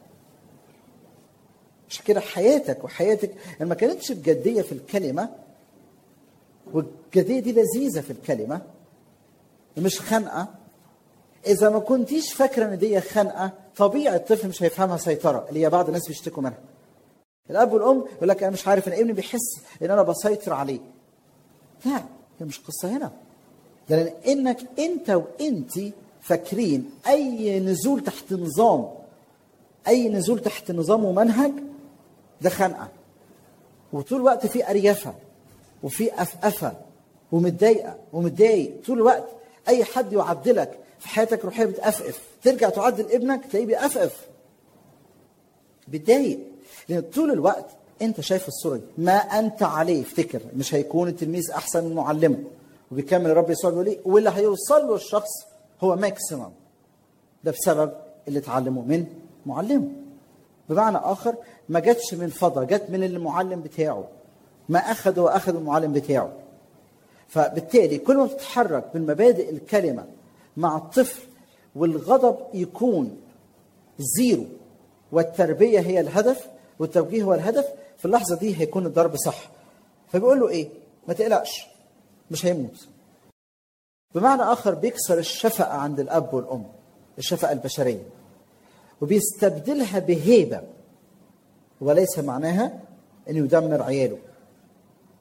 عشان كده حياتك وحياتك ما كانتش بجدية في الكلمة والجدية دي لذيذة في الكلمة مش خنقة إذا ما كنتيش فاكرة إن دي خنقة طبيعي الطفل مش هيفهمها سيطرة اللي هي بعض الناس بيشتكوا منها الأب والأم يقول لك أنا مش عارف إن ابني بيحس إن أنا بسيطر عليه لا هي مش قصة هنا ده لأن إنك أنت وأنت فاكرين أي نزول تحت نظام أي نزول تحت نظام ومنهج ده خنقة وطول الوقت في أريافة وفي أفأفة ومتضايقة ومتضايق طول الوقت أي حد يعدلك في حياتك روحية بتأفأف ترجع تعدل ابنك تلاقيه بيأفأف بتضايق لأن طول الوقت أنت شايف الصورة دي ما أنت عليه افتكر مش هيكون التلميذ أحسن من معلمه وبيكمل الرب يسوع بيقول ايه واللي هيوصل له الشخص هو ماكسيمم ده بسبب اللي اتعلمه من معلمه بمعنى اخر ما جاتش من فضا جت من المعلم بتاعه ما اخذه واخذ المعلم بتاعه فبالتالي كل ما بتتحرك من مبادئ الكلمه مع الطفل والغضب يكون زيرو والتربيه هي الهدف والتوجيه هو الهدف في اللحظه دي هيكون الضرب صح فبيقول له ايه ما تقلقش مش هيموت بمعنى اخر بيكسر الشفقه عند الاب والام الشفقه البشريه وبيستبدلها بهيبه وليس معناها انه يدمر عياله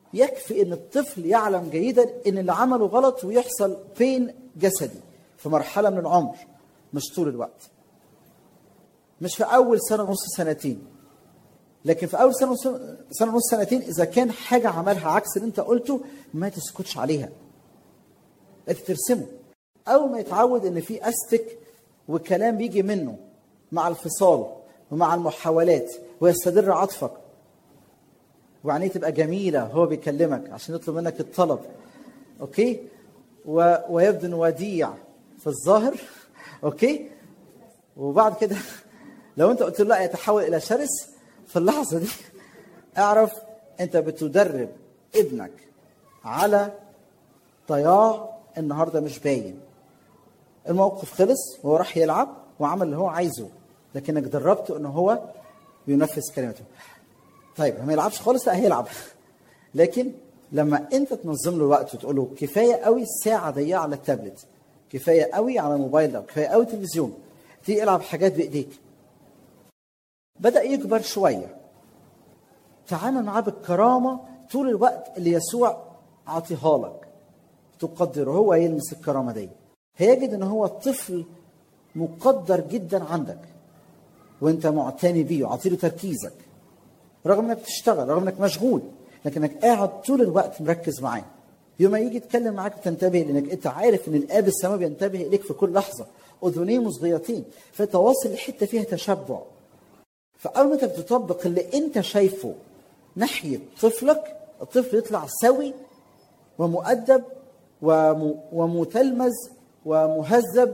يكفي ان الطفل يعلم جيدا ان اللي عمله غلط ويحصل بين جسدي في مرحله من العمر مش طول الوقت مش في اول سنه ونص سنتين لكن في اول سنه ونص سنه ونص سنتين اذا كان حاجه عملها عكس اللي انت قلته ما تسكتش عليها انت ترسمه اول ما يتعود ان في استك وكلام بيجي منه مع الفصال ومع المحاولات ويستدر عطفك وعينيه تبقى جميله هو بيكلمك عشان يطلب منك الطلب اوكي و... ويبدو انه وديع في الظاهر اوكي وبعد كده لو انت قلت له لا يتحول الى شرس في اللحظه دي اعرف انت بتدرب ابنك على ضياع النهارده مش باين الموقف خلص وهو راح يلعب وعمل اللي هو عايزه لكنك دربته ان هو بينفذ كلمته طيب ما يلعبش خالص لا هيلعب لكن لما انت تنظم له الوقت وتقول له كفايه قوي ساعه ضيقه على التابلت كفايه قوي على الموبايل ده كفايه قوي تلفزيون تيجي العب حاجات بايديك بدا يكبر شويه تعامل معاه بالكرامه طول الوقت اللي يسوع عطيها لك تقدره هو يلمس الكرامه دي هيجد ان هو طفل مقدر جدا عندك وانت معتني بيه وعطيله تركيزك رغم انك بتشتغل رغم انك مشغول لكنك قاعد طول الوقت مركز معاه يوم ما يجي يتكلم معاك تنتبه لانك انت عارف ان الاب السماوي بينتبه اليك في كل لحظه اذنيه مصغيتين فانت واصل لحته فيها تشبع فاول ما انت بتطبق اللي انت شايفه ناحيه طفلك الطفل يطلع سوي ومؤدب وم- ومتلمذ ومهذب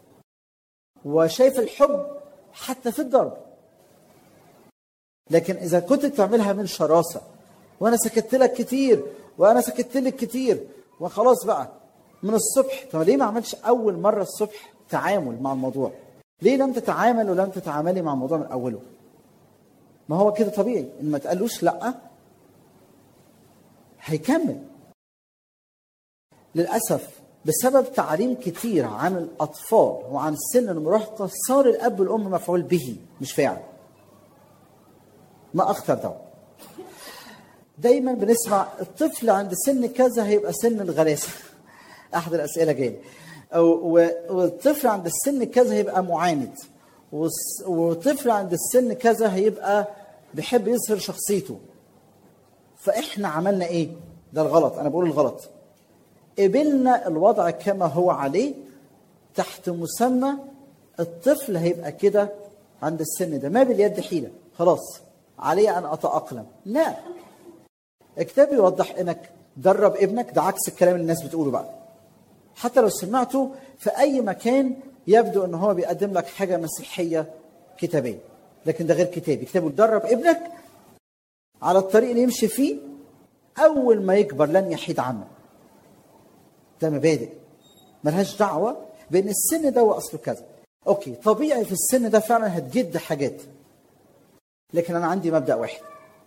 وشايف الحب حتى في الضرب لكن اذا كنت بتعملها من شراسه وانا سكت لك كتير وانا سكت لك كتير وخلاص بقى من الصبح طب ليه ما عملتش اول مره الصبح تعامل مع الموضوع ليه لم تتعامل ولم تتعاملي مع الموضوع من اوله ما هو كده طبيعي ان ما تقالوش لا هيكمل للاسف بسبب تعليم كتير عن الاطفال وعن سن المراهقه صار الاب والام مفعول به مش فاعل ما اخطر ده دايما بنسمع الطفل عند سن كذا هيبقى سن الغلاسه احد الاسئله جايه أو- و- والطفل عند السن كذا هيبقى معاند والس- والطفل عند السن كذا هيبقى بيحب يظهر شخصيته فاحنا عملنا ايه ده الغلط انا بقول الغلط قبلنا الوضع كما هو عليه تحت مسمى الطفل هيبقى كده عند السن ده ما باليد حيلة خلاص علي أن أتأقلم لا الكتاب يوضح انك درب ابنك ده عكس الكلام اللي الناس بتقوله بقى حتى لو سمعته في اي مكان يبدو ان هو بيقدم لك حاجه مسيحيه كتابيه لكن ده غير كتابي كتابه درب ابنك على الطريق اللي يمشي فيه اول ما يكبر لن يحيد عنه ده مبادئ ملهاش دعوه بان السن ده واصله كذا اوكي طبيعي في السن ده فعلا هتجد حاجات لكن انا عندي مبدا واحد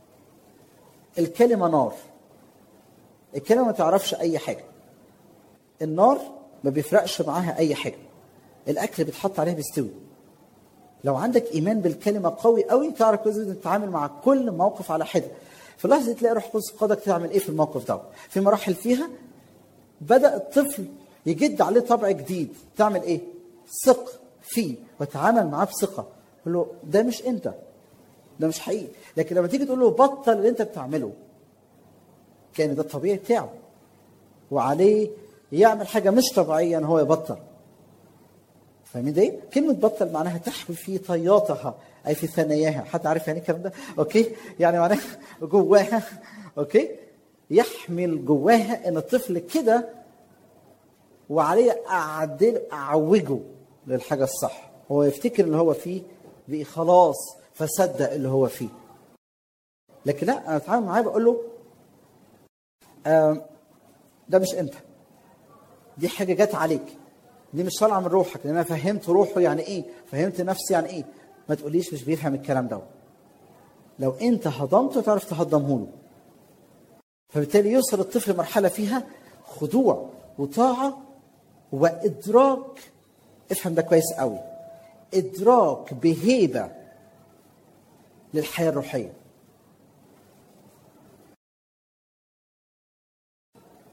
الكلمه نار الكلمه ما تعرفش اي حاجه النار ما بيفرقش معاها اي حاجه الاكل بيتحط عليه بيستوي لو عندك ايمان بالكلمه قوي قوي تعرف ازاي تتعامل مع كل موقف على حده في لحظه تلاقي روح قدس قادك تعمل ايه في الموقف ده في مراحل فيها بدا الطفل يجد عليه طبع جديد تعمل ايه ثق فيه وتعامل معاه بثقه قول له ده مش انت ده مش حقيقي لكن لما تيجي تقول له بطل اللي انت بتعمله كان ده الطبيعي بتاعه وعليه يعمل حاجه مش طبيعيه ان هو يبطل فاهمين ده ايه؟ كلمة بطل معناها تحوي في طياتها أي في ثناياها، حد عارف يعني الكلام ده؟ أوكي؟ يعني معناها جواها أوكي؟ يحمل جواها إن الطفل كده وعليه أعدل أعوجه للحاجة الصح، هو يفتكر اللي هو فيه بقي خلاص فصدق اللي هو فيه. لكن لا أنا أتعامل معاه بقول له آه ده مش أنت. دي حاجة جت عليك. دي مش طالعه من روحك لان انا فهمت روحه يعني ايه فهمت نفسي يعني ايه ما تقوليش مش بيفهم الكلام ده لو انت هضمته تعرف تهضمه له فبالتالي يوصل الطفل مرحله فيها خضوع وطاعه وادراك افهم ده كويس قوي ادراك بهيبه للحياه الروحيه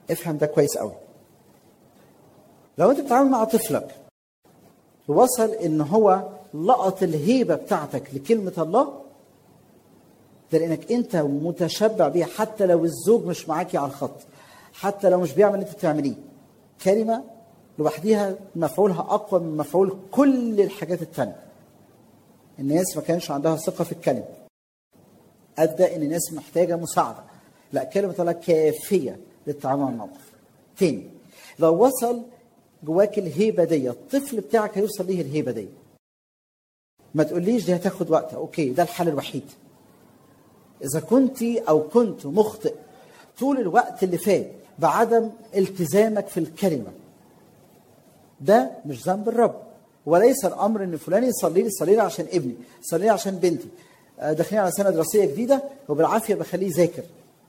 افهم ده كويس قوي لو انت بتتعامل مع طفلك ووصل ان هو لقط الهيبه بتاعتك لكلمه الله ده لانك انت متشبع بيها حتى لو الزوج مش معاكي على الخط حتى لو مش بيعمل اللي انت بتعمليه كلمه لوحديها مفعولها اقوى من مفعول كل الحاجات التانية الناس ما كانش عندها ثقه في الكلمه ادى ان الناس محتاجه مساعده لا كلمه الله كافيه للتعامل مع الموقف تاني لو وصل جواك الهيبه دي الطفل بتاعك هيوصل ليه الهيبه دي ما تقوليش دي هتاخد وقت اوكي ده الحل الوحيد اذا كنت او كنت مخطئ طول الوقت اللي فات بعدم التزامك في الكلمه ده مش ذنب الرب وليس الامر ان فلان يصلي لي صلي لي عشان ابني صلي لي عشان بنتي آه، داخلين على سنه دراسيه جديده وبالعافيه بخليه يذاكر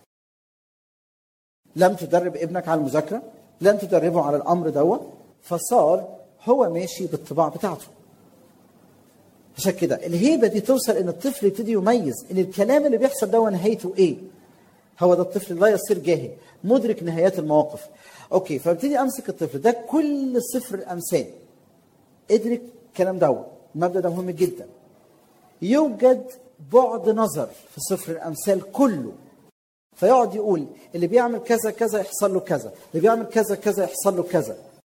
لم تدرب ابنك على المذاكره لم تدربه على الامر دوت فصار هو ماشي بالطباع بتاعته عشان كده الهيبه دي توصل ان الطفل يبتدي يميز ان الكلام اللي بيحصل ده نهايته ايه هو ده الطفل لا يصير جاهل مدرك نهايات المواقف اوكي فابتدي امسك الطفل ده كل سفر الامثال ادرك الكلام دوت المبدا ده مهم جدا يوجد بعد نظر في سفر الامثال كله فيقعد يقول اللي بيعمل كذا كذا يحصل له كذا اللي بيعمل كذا كذا يحصل له كذا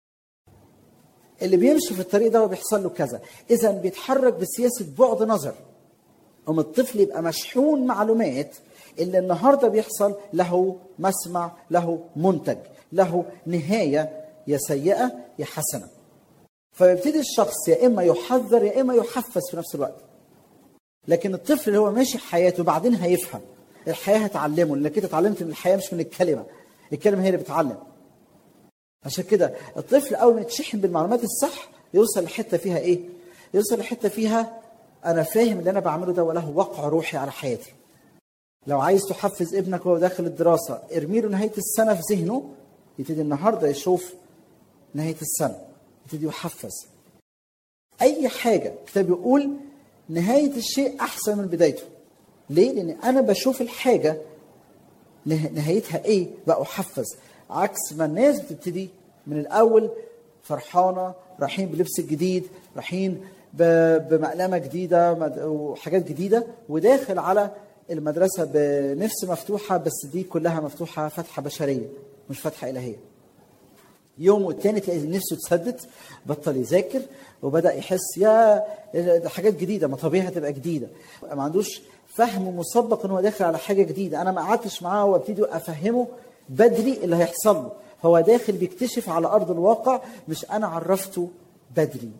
اللي بيمشي في الطريق ده بيحصل له كذا اذا بيتحرك بسياسه بعد نظر أم الطفل يبقى مشحون معلومات اللي النهارده بيحصل له مسمع له منتج له نهايه يا سيئه يا حسنه فيبتدي الشخص يا اما يحذر يا اما يحفز في نفس الوقت لكن الطفل اللي هو ماشي حياته بعدين هيفهم الحياه هتعلمه لانك انت اتعلمت من الحياه مش من الكلمه الكلمه هي اللي بتعلم عشان كده الطفل اول ما يتشحن بالمعلومات الصح يوصل لحته فيها ايه يوصل لحته فيها انا فاهم اللي انا بعمله ده وله وقع روحي على حياتي لو عايز تحفز ابنك وهو داخل الدراسه ارمي له نهايه السنه في ذهنه يبتدي النهارده يشوف نهايه السنه يبتدي يحفز اي حاجه الكتاب بيقول نهايه الشيء احسن من بدايته ليه لان انا بشوف الحاجه نه- نهايتها ايه بأحفز عكس ما الناس بتبتدي من الاول فرحانه رايحين بلبس جديد رايحين ب- بمقلمه جديده مد- وحاجات جديده وداخل على المدرسه بنفس مفتوحه بس دي كلها مفتوحه فتحه بشريه مش فتحه الهيه يوم والتاني تلاقي نفسه اتسدت بطل يذاكر وبدا يحس يا ده حاجات جديده ما طبيعي هتبقى جديده ما عندوش فهم مسبق ان هو داخل على حاجه جديده انا ما قعدتش معاه وابتدي افهمه بدري اللي هيحصل له هو داخل بيكتشف على ارض الواقع مش انا عرفته بدري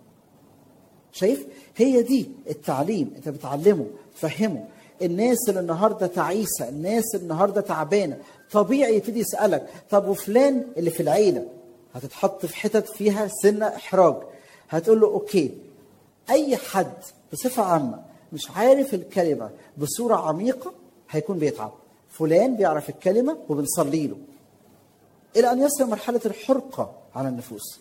شايف هي دي التعليم انت بتعلمه تفهمه الناس اللي النهارده تعيسه الناس اللي النهارده تعبانه طبيعي يبتدي يسالك طب وفلان اللي في العيله هتتحط في حتت فيها سنه احراج هتقول له اوكي اي حد بصفه عامه مش عارف الكلمه بصوره عميقه هيكون بيتعب فلان بيعرف الكلمه وبنصلي له الى ان يصل مرحله الحرقه على النفوس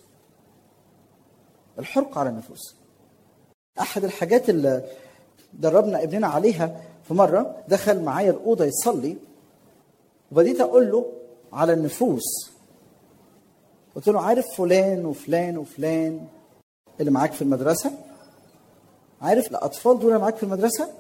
الحرقه على النفوس احد الحاجات اللي دربنا ابننا عليها في مره دخل معايا الاوضه يصلي وبديت اقول له على النفوس قلت له عارف فلان وفلان وفلان اللي معاك في المدرسه عارف الاطفال دول اللي معاك في المدرسه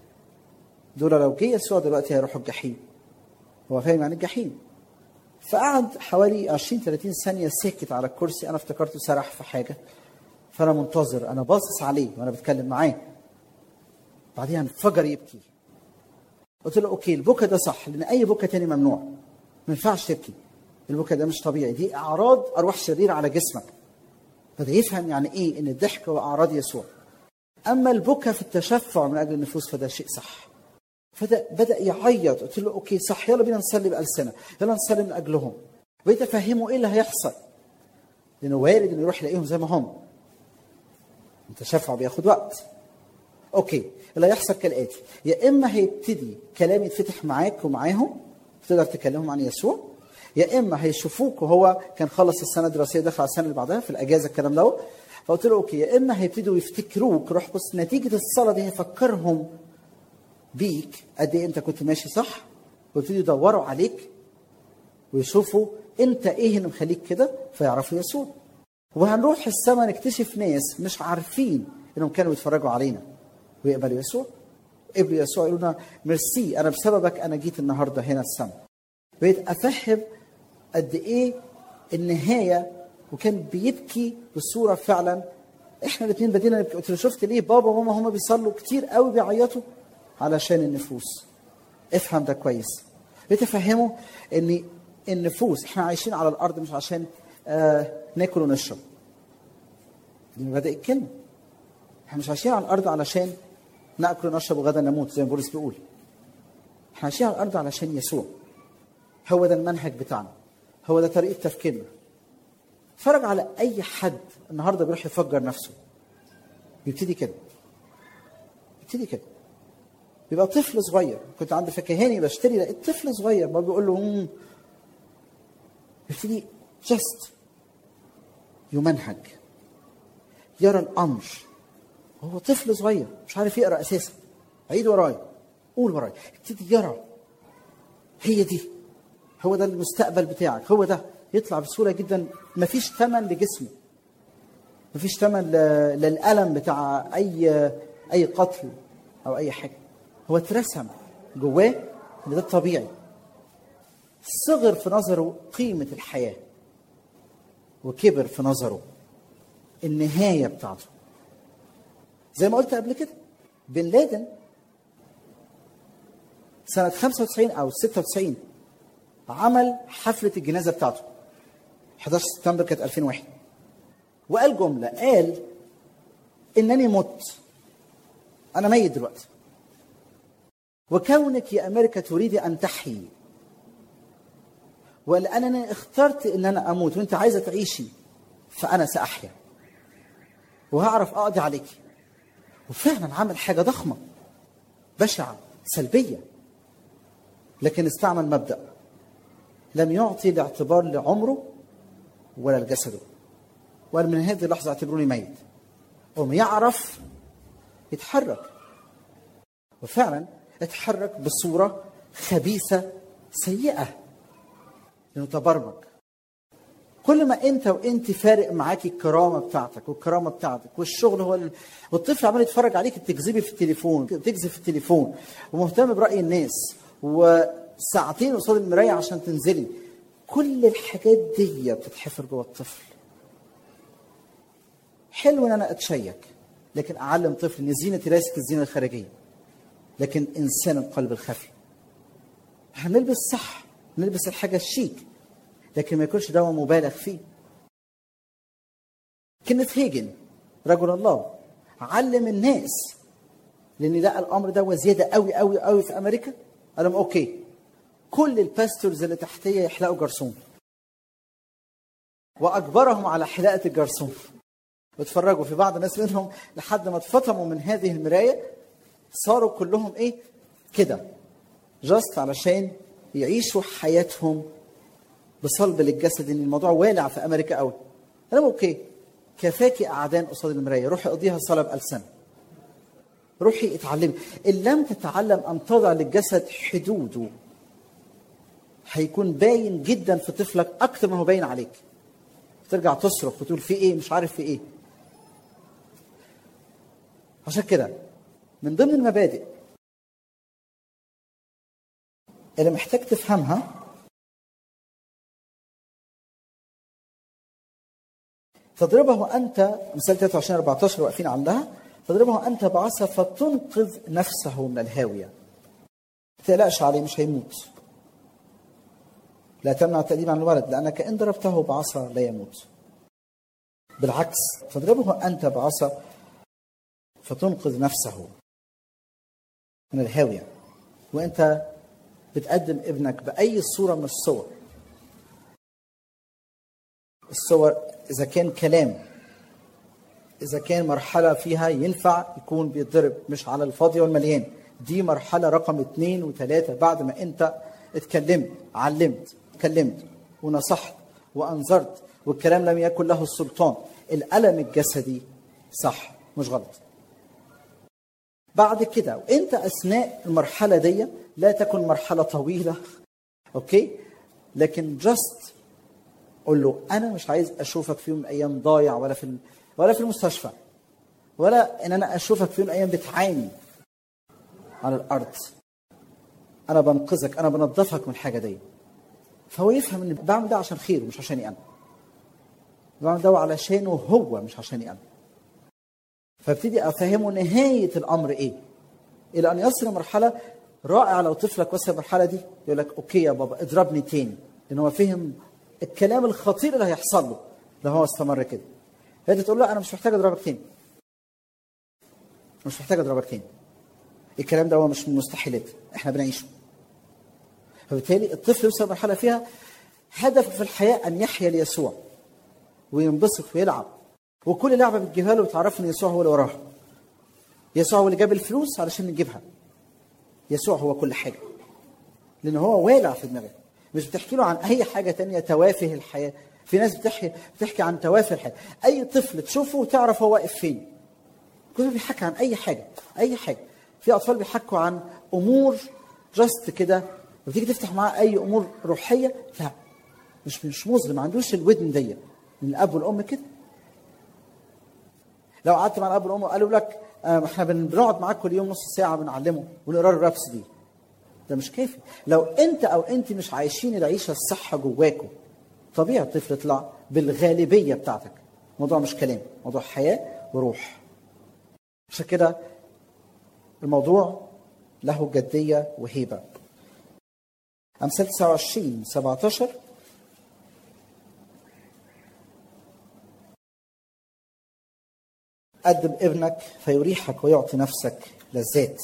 دول لو جه يسوع دلوقتي هيروحوا الجحيم هو فاهم يعني الجحيم فقعد حوالي 20 30 ثانيه ساكت على الكرسي انا افتكرته سرح في حاجه فانا منتظر انا باصص عليه وانا بتكلم معاه بعديها انفجر يبكي قلت له اوكي البكا ده صح لان اي بكا تاني ممنوع ما ينفعش تبكي البكا ده مش طبيعي دي اعراض ارواح شريره على جسمك بدا يفهم يعني ايه ان الضحك هو اعراض يسوع اما البكا في التشفع من اجل النفوس فده شيء صح فده بدا يعيط قلت له اوكي صح يلا بينا نصلي بالسنه يلا نصلي من اجلهم بقيت افهمه ايه اللي هيحصل لانه وارد انه يروح يلاقيهم زي ما هم التشفع بياخد وقت اوكي اللي هيحصل كالاتي يا اما هيبتدي كلام يتفتح معاك ومعاهم تقدر تكلمهم عن يسوع يا اما هيشوفوك وهو كان خلص السنه الدراسيه دخل على السنه اللي بعدها في الاجازه الكلام ده فقلت له اوكي يا اما هيبتدوا يفتكروك روح بص نتيجه الصلاه دي هيفكرهم بيك قد ايه انت كنت ماشي صح ويبتدوا يدوروا عليك ويشوفوا انت ايه اللي مخليك كده فيعرفوا يسوع وهنروح السماء نكتشف ناس مش عارفين انهم كانوا بيتفرجوا علينا ويقبلوا يسوع قبلوا يسوع يقولوا لنا ميرسي انا بسببك انا جيت النهارده هنا السماء بقيت افهم قد ايه النهايه وكان بيبكي بصوره فعلا احنا الاثنين بدينا نبكي قلت له شفت ليه بابا وماما هما بيصلوا كتير قوي بيعيطوا علشان النفوس افهم ده كويس بقيت افهمه ان النفوس احنا عايشين على الارض مش عشان آه ناكل ونشرب دي مبادئ الكلمه احنا مش عايشين على الارض علشان ناكل ونشرب وغدا نموت زي ما بولس بيقول احنا عايشين على الارض علشان يسوع هو ده المنهج بتاعنا هو ده طريقه تفكيرنا اتفرج على اي حد النهارده بيروح يفجر نفسه يبتدي كده يبتدي كده بيبقى طفل صغير كنت عند فكهاني بشتري لقيت طفل صغير ما بيقول له مم. يبتدي جست يمنهج يرى الامر هو طفل صغير مش عارف يقرا اساسا عيد ورايا قول ورايا يبتدي يرى هي دي هو ده المستقبل بتاعك هو ده يطلع بسهوله جدا مفيش ثمن لجسمه مفيش ثمن ل- للالم بتاع اي اي قتل او اي حاجه هو اترسم جواه ان ده الطبيعي صغر في نظره قيمه الحياه وكبر في نظره النهايه بتاعته زي ما قلت قبل كده بن لادن سنة 95 أو 96 عمل حفلة الجنازة بتاعته 11 سبتمبر كانت 2001 وقال جملة قال إنني مت أنا ميت دلوقتي وكونك يا أمريكا تريد أن تحيي ولأنني اخترت إن أنا أموت وأنت عايزة تعيشي فأنا سأحيا وهعرف أقضي عليك وفعلا عمل حاجة ضخمة بشعة سلبية لكن استعمل مبدأ لم يعطي الاعتبار لعمره ولا لجسده وقال من هذه اللحظة اعتبروني ميت قوم يعرف يتحرك وفعلا اتحرك بصورة خبيثة سيئة لأنه تبرمج كل ما انت وانت فارق معاكي الكرامه بتاعتك والكرامه بتاعتك والشغل هو ال... والطفل عمال يتفرج عليك بتكذبي في التليفون بتكذب في التليفون ومهتم براي الناس وساعتين قصاد المرايه عشان تنزلي كل الحاجات دي بتتحفر جوه الطفل حلو ان انا اتشيك لكن اعلم طفل ان الزينه ليست الزينه الخارجيه لكن انسان القلب الخفي هنلبس صح نلبس الحاجه الشيك لكن ما يكونش دواء مبالغ فيه كنت هيجن رجل الله علم الناس لان لقى الامر ده زياده قوي قوي قوي في امريكا قال لهم اوكي كل الباستورز اللي تحتيه يحلقوا جرثوم واجبرهم على حلاقه الجرثوم واتفرجوا في بعض الناس منهم لحد ما اتفطموا من هذه المرايه صاروا كلهم ايه كده جاست علشان يعيشوا حياتهم بصلب للجسد ان الموضوع والع في امريكا قوي انا اوكي كفاكي قعدان قصاد المرايه روحي اقضيها صلاه بألسنة روحي اتعلمي ان لم تتعلم ان تضع للجسد حدوده هيكون باين جدا في طفلك اكتر ما هو باين عليك ترجع تصرخ وتقول في ايه مش عارف في ايه عشان كده من ضمن المبادئ اللي محتاج تفهمها تضربه انت مثال 23 14 واقفين عندها تضربه انت بعصا فتنقذ نفسه من الهاويه ما تقلقش عليه مش هيموت لا تمنع التأديب عن الولد لأنك إن ضربته بعصا لا يموت بالعكس تضربه أنت بعصا فتنقذ نفسه من الهاوية وأنت بتقدم ابنك بأي صورة من الصور الصور إذا كان كلام إذا كان مرحلة فيها ينفع يكون بيتضرب مش على الفاضي والمليان دي مرحلة رقم اثنين وثلاثة بعد ما أنت اتكلمت علمت اتكلمت ونصحت وأنذرت والكلام لم يكن له السلطان الألم الجسدي صح مش غلط بعد كده وانت اثناء المرحله دي لا تكن مرحله طويله اوكي لكن جاست قول له انا مش عايز اشوفك في يوم من الايام ضايع ولا في ال- ولا في المستشفى ولا ان انا اشوفك في يوم من الايام بتعاني على الارض انا بنقذك انا بنظفك من الحاجه دي فهو يفهم ان بعمل ده عشان خيره مش عشاني انا بعمل ده علشانه هو مش عشاني انا فابتدي افهمه نهايه الامر ايه الى ان يصل مرحله رائع لو طفلك وصل المرحله دي يقول لك اوكي يا بابا اضربني تاني لان هو فهم الكلام الخطير اللي هيحصل له لو هو استمر كده فانت تقول له انا مش محتاج اضربك تاني مش محتاج اضربك تاني الكلام ده هو مش من المستحيلات احنا بنعيشه فبالتالي الطفل يوصل مرحله فيها هدفه في الحياه ان يحيا ليسوع وينبسط ويلعب وكل لعبه بتجيبها له بتعرفه ان يسوع هو اللي وراها يسوع هو اللي جاب الفلوس علشان نجيبها يسوع هو كل حاجه لان هو والع في دماغه مش بتحكي له عن اي حاجه تانية توافه الحياه في ناس بتحكي بتحكي عن توافه الحياه اي طفل تشوفه وتعرف هو واقف فين كله بيحكي عن اي حاجه اي حاجه في اطفال بيحكوا عن امور جاست كده وتيجي تفتح معاه اي امور روحيه لا مش مش مظلم ما عندوش الودن دي من الاب والام كده لو قعدت مع الاب والام وقالوا لك آه، احنا بن- بنقعد معاك كل يوم نص ساعه بنعلمه ونقرا له الرابس دي ده مش كافي لو انت او انت مش عايشين العيشه الصح جواكم طبيعي الطفل يطلع بالغالبيه بتاعتك الموضوع مش كلام موضوع حياه وروح عشان كده الموضوع له جديه وهيبه امثال 29 17 قدم ابنك فيريحك ويعطي نفسك لذات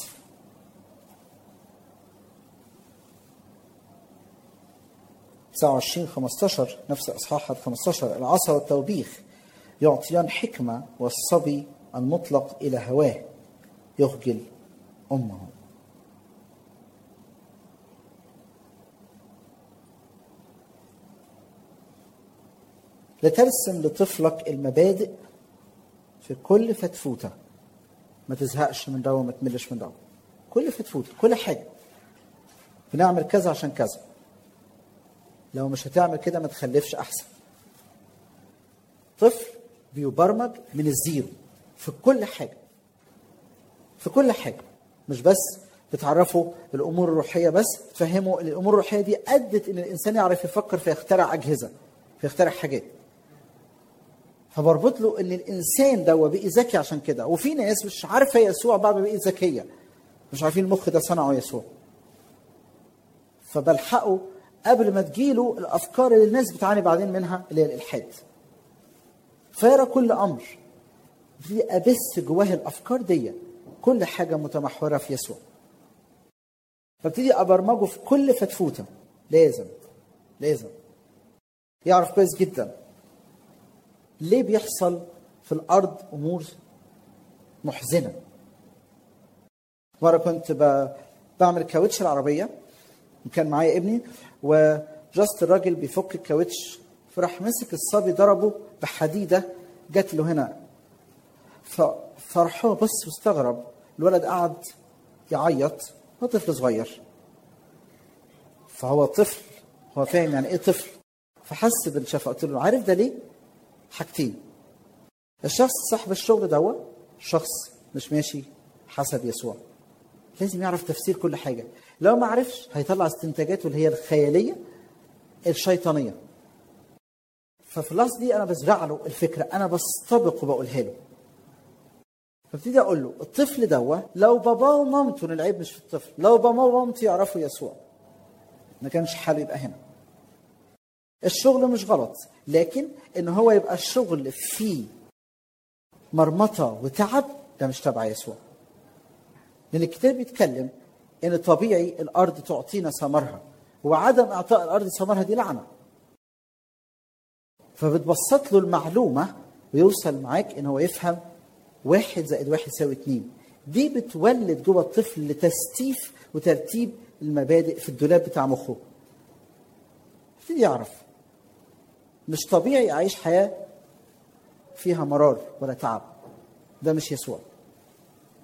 تسعة وعشرين خمستاشر نفس إصحاح 15 العصا والتوبيخ يعطيان حكمة والصبي المطلق إلى هواه يخجل أمه لترسم لطفلك المبادئ في كل فتفوتة ما تزهقش من ده وما تملش من ده كل فتفوتة كل حاجة بنعمل كذا عشان كذا لو مش هتعمل كده ما تخلفش أحسن طفل بيبرمج من الزيرو في كل حاجة في كل حاجة مش بس بتعرفه الأمور الروحية بس تفهمه إن الأمور الروحية دي أدت إن الإنسان يعرف يفكر فيخترع أجهزة فيخترع حاجات فبربط له ان الانسان ده هو بقي ذكي عشان كده وفي ناس مش عارفه يسوع بعد ما بقي ذكيه مش عارفين المخ ده صنعه يسوع فبلحقه قبل ما تجيله الافكار اللي الناس بتعاني بعدين منها اللي هي الالحاد فيرى كل امر ابتدي ابث جواه الافكار دي كل حاجه متمحوره في يسوع فابتدي ابرمجه في كل فتفوته لازم لازم يعرف كويس جدا ليه بيحصل في الارض امور محزنه مره كنت ب... بعمل كاوتش العربيه وكان معايا ابني وجاست الراجل بيفك الكاوتش فراح مسك الصبي ضربه بحديده جات له هنا ف... فراح هو بص واستغرب الولد قعد يعيط هو طفل صغير فهو طفل هو فاهم يعني ايه طفل فحس بالشفقه قلت له عارف ده ليه؟ حاجتين الشخص صاحب الشغل دوا شخص مش ماشي حسب يسوع لازم يعرف تفسير كل حاجه لو ما عرفش هيطلع استنتاجاته اللي هي الخياليه الشيطانيه ففي اللحظه دي انا بزرع له الفكره انا بستبق وبقولها له فابتدي اقول له الطفل دوا لو باباه ومامته العيب مش في الطفل لو باباه ومامته يعرفوا يسوع ما كانش حاله يبقى هنا الشغل مش غلط لكن ان هو يبقى الشغل فيه مرمطه وتعب ده مش تبع يسوع لان الكتاب بيتكلم ان طبيعي الارض تعطينا ثمرها وعدم اعطاء الارض ثمرها دي لعنه فبتبسط له المعلومه ويوصل معاك ان هو يفهم واحد زائد واحد يساوي اتنين دي بتولد جوه الطفل لتستيف وترتيب المبادئ في الدولاب بتاع مخه يبتدي يعرف مش طبيعي اعيش حياه فيها مرار ولا تعب ده مش يسوع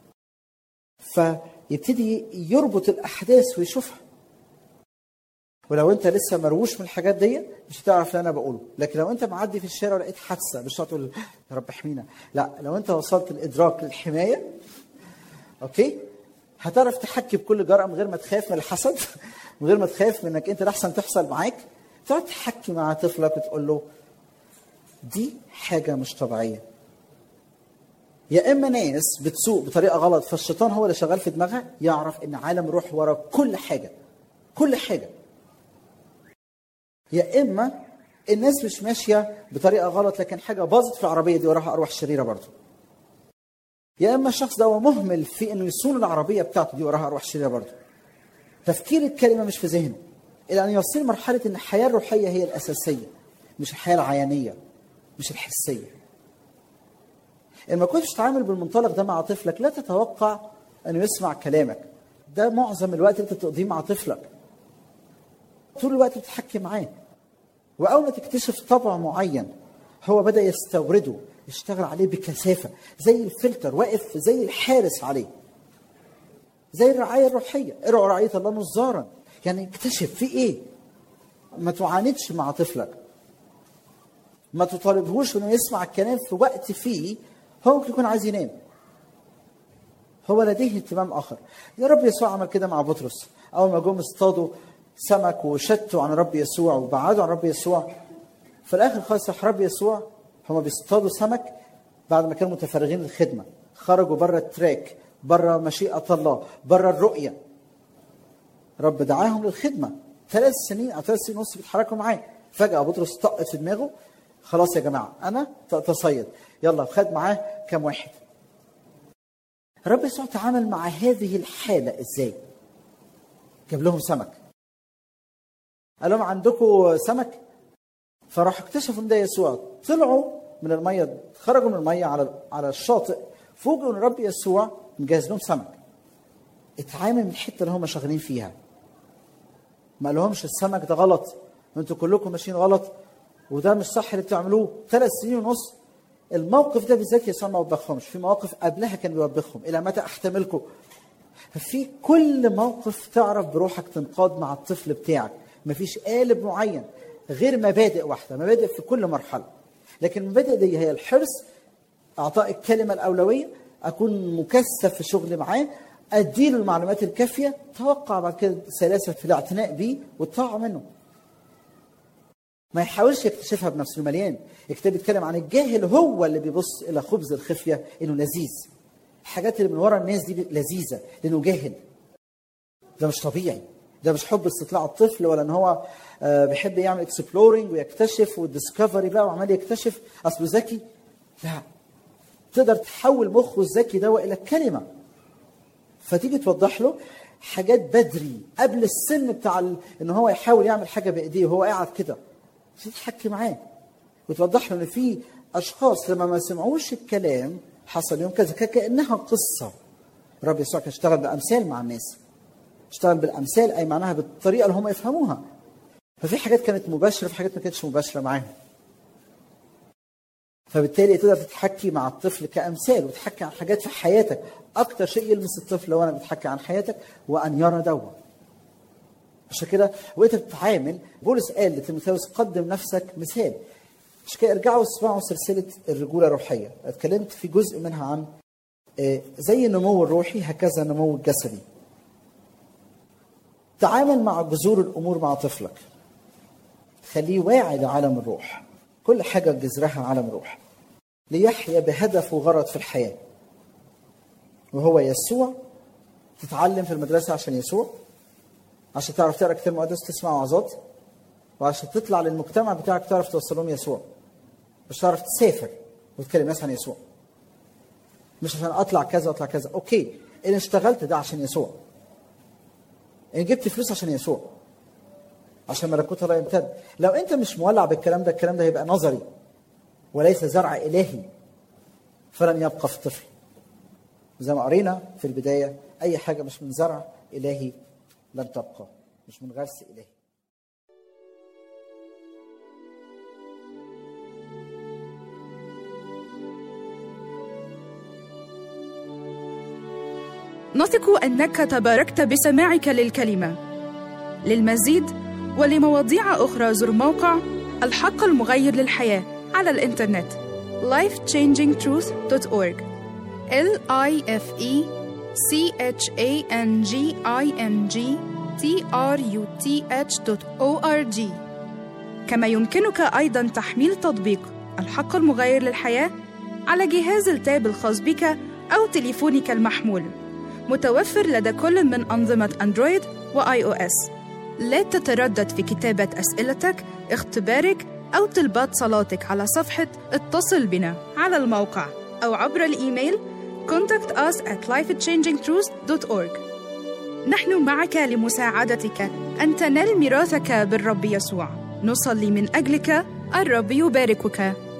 فيبتدي يربط الاحداث ويشوفها ولو انت لسه مروش من الحاجات دي مش هتعرف اللي انا بقوله لكن لو انت معدي في الشارع ولقيت حادثه مش هتقول يا رب احمينا لا لو انت وصلت الادراك للحمايه اوكي هتعرف تحكي بكل جرأة من غير ما تخاف من الحسد من غير ما تخاف من انك انت الاحسن تحصل معاك تقعد تحكي مع طفلك وتقول له دي حاجة مش طبيعية يا اما ناس بتسوق بطريقه غلط فالشيطان هو اللي شغال في دماغها يعرف ان عالم روح ورا كل حاجه كل حاجه يا اما الناس مش ماشيه بطريقه غلط لكن حاجه باظت في العربيه دي وراها ارواح شريره برضه يا اما الشخص ده هو مهمل في انه يصون العربيه بتاعته دي وراها ارواح شريره برضه تفكير الكلمه مش في ذهنه الى ان يصل مرحله ان الحياه الروحيه هي الاساسيه مش الحياه العيانيه مش الحسيه ان ما كنتش تتعامل بالمنطلق ده مع طفلك لا تتوقع انه يسمع كلامك ده معظم الوقت اللي انت بتقضيه مع طفلك طول الوقت بتحكي معاه واول ما تكتشف طبع معين هو بدا يستورده يشتغل عليه بكثافه زي الفلتر واقف زي الحارس عليه زي الرعايه الروحيه ارعوا رعايه الله نظارا يعني اكتشف في ايه ما تعاندش مع طفلك ما تطالبهوش انه يسمع الكلام في وقت فيه هو ممكن يكون عايز ينام هو لديه اهتمام اخر يا رب يسوع عمل كده مع بطرس اول ما جم اصطادوا سمك وشتوا عن رب يسوع وبعدوا عن رب يسوع في الاخر خالص راح رب يسوع هم بيصطادوا سمك بعد ما كانوا متفرغين للخدمه خرجوا بره التراك بره مشيئه الله بره الرؤيه رب دعاهم للخدمه ثلاث سنين او ثلاث سنين ونص بيتحركوا معاه فجاه بطرس طقت في دماغه خلاص يا جماعه انا تصيد يلا خد معاه كام واحد رب يسوع تعامل مع هذه الحاله ازاي جاب لهم سمك قال لهم عندكم سمك فراح اكتشفوا ان ده يسوع طلعوا من الميه خرجوا من الميه على على الشاطئ فوجئوا ان الرب يسوع مجهز لهم سمك اتعامل من الحته اللي هم شغالين فيها ما قالهمش السمك ده غلط انتوا كلكم ماشيين غلط وده مش صح اللي بتعملوه ثلاث سنين ونص الموقف ده بالذات يسوع ما وبخهمش في مواقف قبلها كان بيوبخهم الى متى احتملكم ففي كل موقف تعرف بروحك تنقاد مع الطفل بتاعك مفيش قالب معين غير مبادئ واحده مبادئ في كل مرحله لكن المبادئ دي هي الحرص اعطاء الكلمه الاولويه اكون مكثف في شغلي معاه اديله المعلومات الكافيه توقع بعد كده سلاسه في الاعتناء بيه والطاعه منه ما يحاولش يكتشفها بنفسه مليان الكتاب بيتكلم عن الجاهل هو اللي بيبص الى خبز الخفيه انه لذيذ الحاجات اللي من ورا الناس دي لذيذه لانه جاهل ده مش طبيعي ده مش حب استطلاع الطفل ولا ان هو بيحب يعمل اكسبلورنج ويكتشف والديسكفري بقى وعمال يكتشف اصله ذكي لا تقدر تحول مخه الذكي ده الى كلمه فتيجي توضح له حاجات بدري قبل السن بتاع ال... ان هو يحاول يعمل حاجه بايديه وهو قاعد كده تحكي معاه وتوضح له ان في اشخاص لما ما سمعوش الكلام حصل يوم كذا كانها قصه رب يسوع كان اشتغل بامثال مع الناس اشتغل بالامثال اي معناها بالطريقه اللي هم يفهموها ففي حاجات كانت مباشره في حاجات ما كانتش مباشره معاهم فبالتالي تقدر تتحكي مع الطفل كامثال وتحكي عن حاجات في حياتك اكتر شيء يلمس الطفل وانا بتحكي عن حياتك وان يرى دوت عشان كده وانت بتتعامل بولس قال لتيموثاوس قدم نفسك مثال عشان كده ارجعوا اسمعوا سلسله الرجوله الروحيه اتكلمت في جزء منها عن زي النمو الروحي هكذا النمو الجسدي تعامل مع جذور الامور مع طفلك خليه واعي لعالم الروح كل حاجه جذرها عالم الروح ليحيا بهدف وغرض في الحياه وهو يسوع تتعلم في المدرسه عشان يسوع عشان تعرف تقرا كتاب مقدس تسمع وعظات وعشان تطلع للمجتمع بتاعك تعرف توصل لهم يسوع مش تعرف تسافر وتكلم ناس عن يسوع مش عشان اطلع كذا اطلع كذا اوكي ان اشتغلت ده عشان يسوع ان جبت فلوس عشان يسوع عشان ملكوت الله يمتد لو انت مش مولع بالكلام ده الكلام ده هيبقى نظري وليس زرع الهي فلن يبقى في الطفل زي ما قرينا في البدايه اي حاجه مش من زرع الهي لن تبقى مش من غرس الهي نثق انك تباركت بسماعك للكلمه للمزيد ولمواضيع أخرى زر موقع الحق المغير للحياة على الإنترنت lifechangingtruth.org l i f e c h a n g i n g t r u t h.org كما يمكنك أيضا تحميل تطبيق الحق المغير للحياة على جهاز التاب الخاص بك أو تليفونك المحمول متوفر لدى كل من أنظمة أندرويد وآي أو إس لا تتردد في كتابة أسئلتك اختبارك أو طلبات صلاتك على صفحة اتصل بنا على الموقع أو عبر الإيميل contact us at lifechangingtruth.org نحن معك لمساعدتك أن تنال ميراثك بالرب يسوع نصلي من أجلك الرب يباركك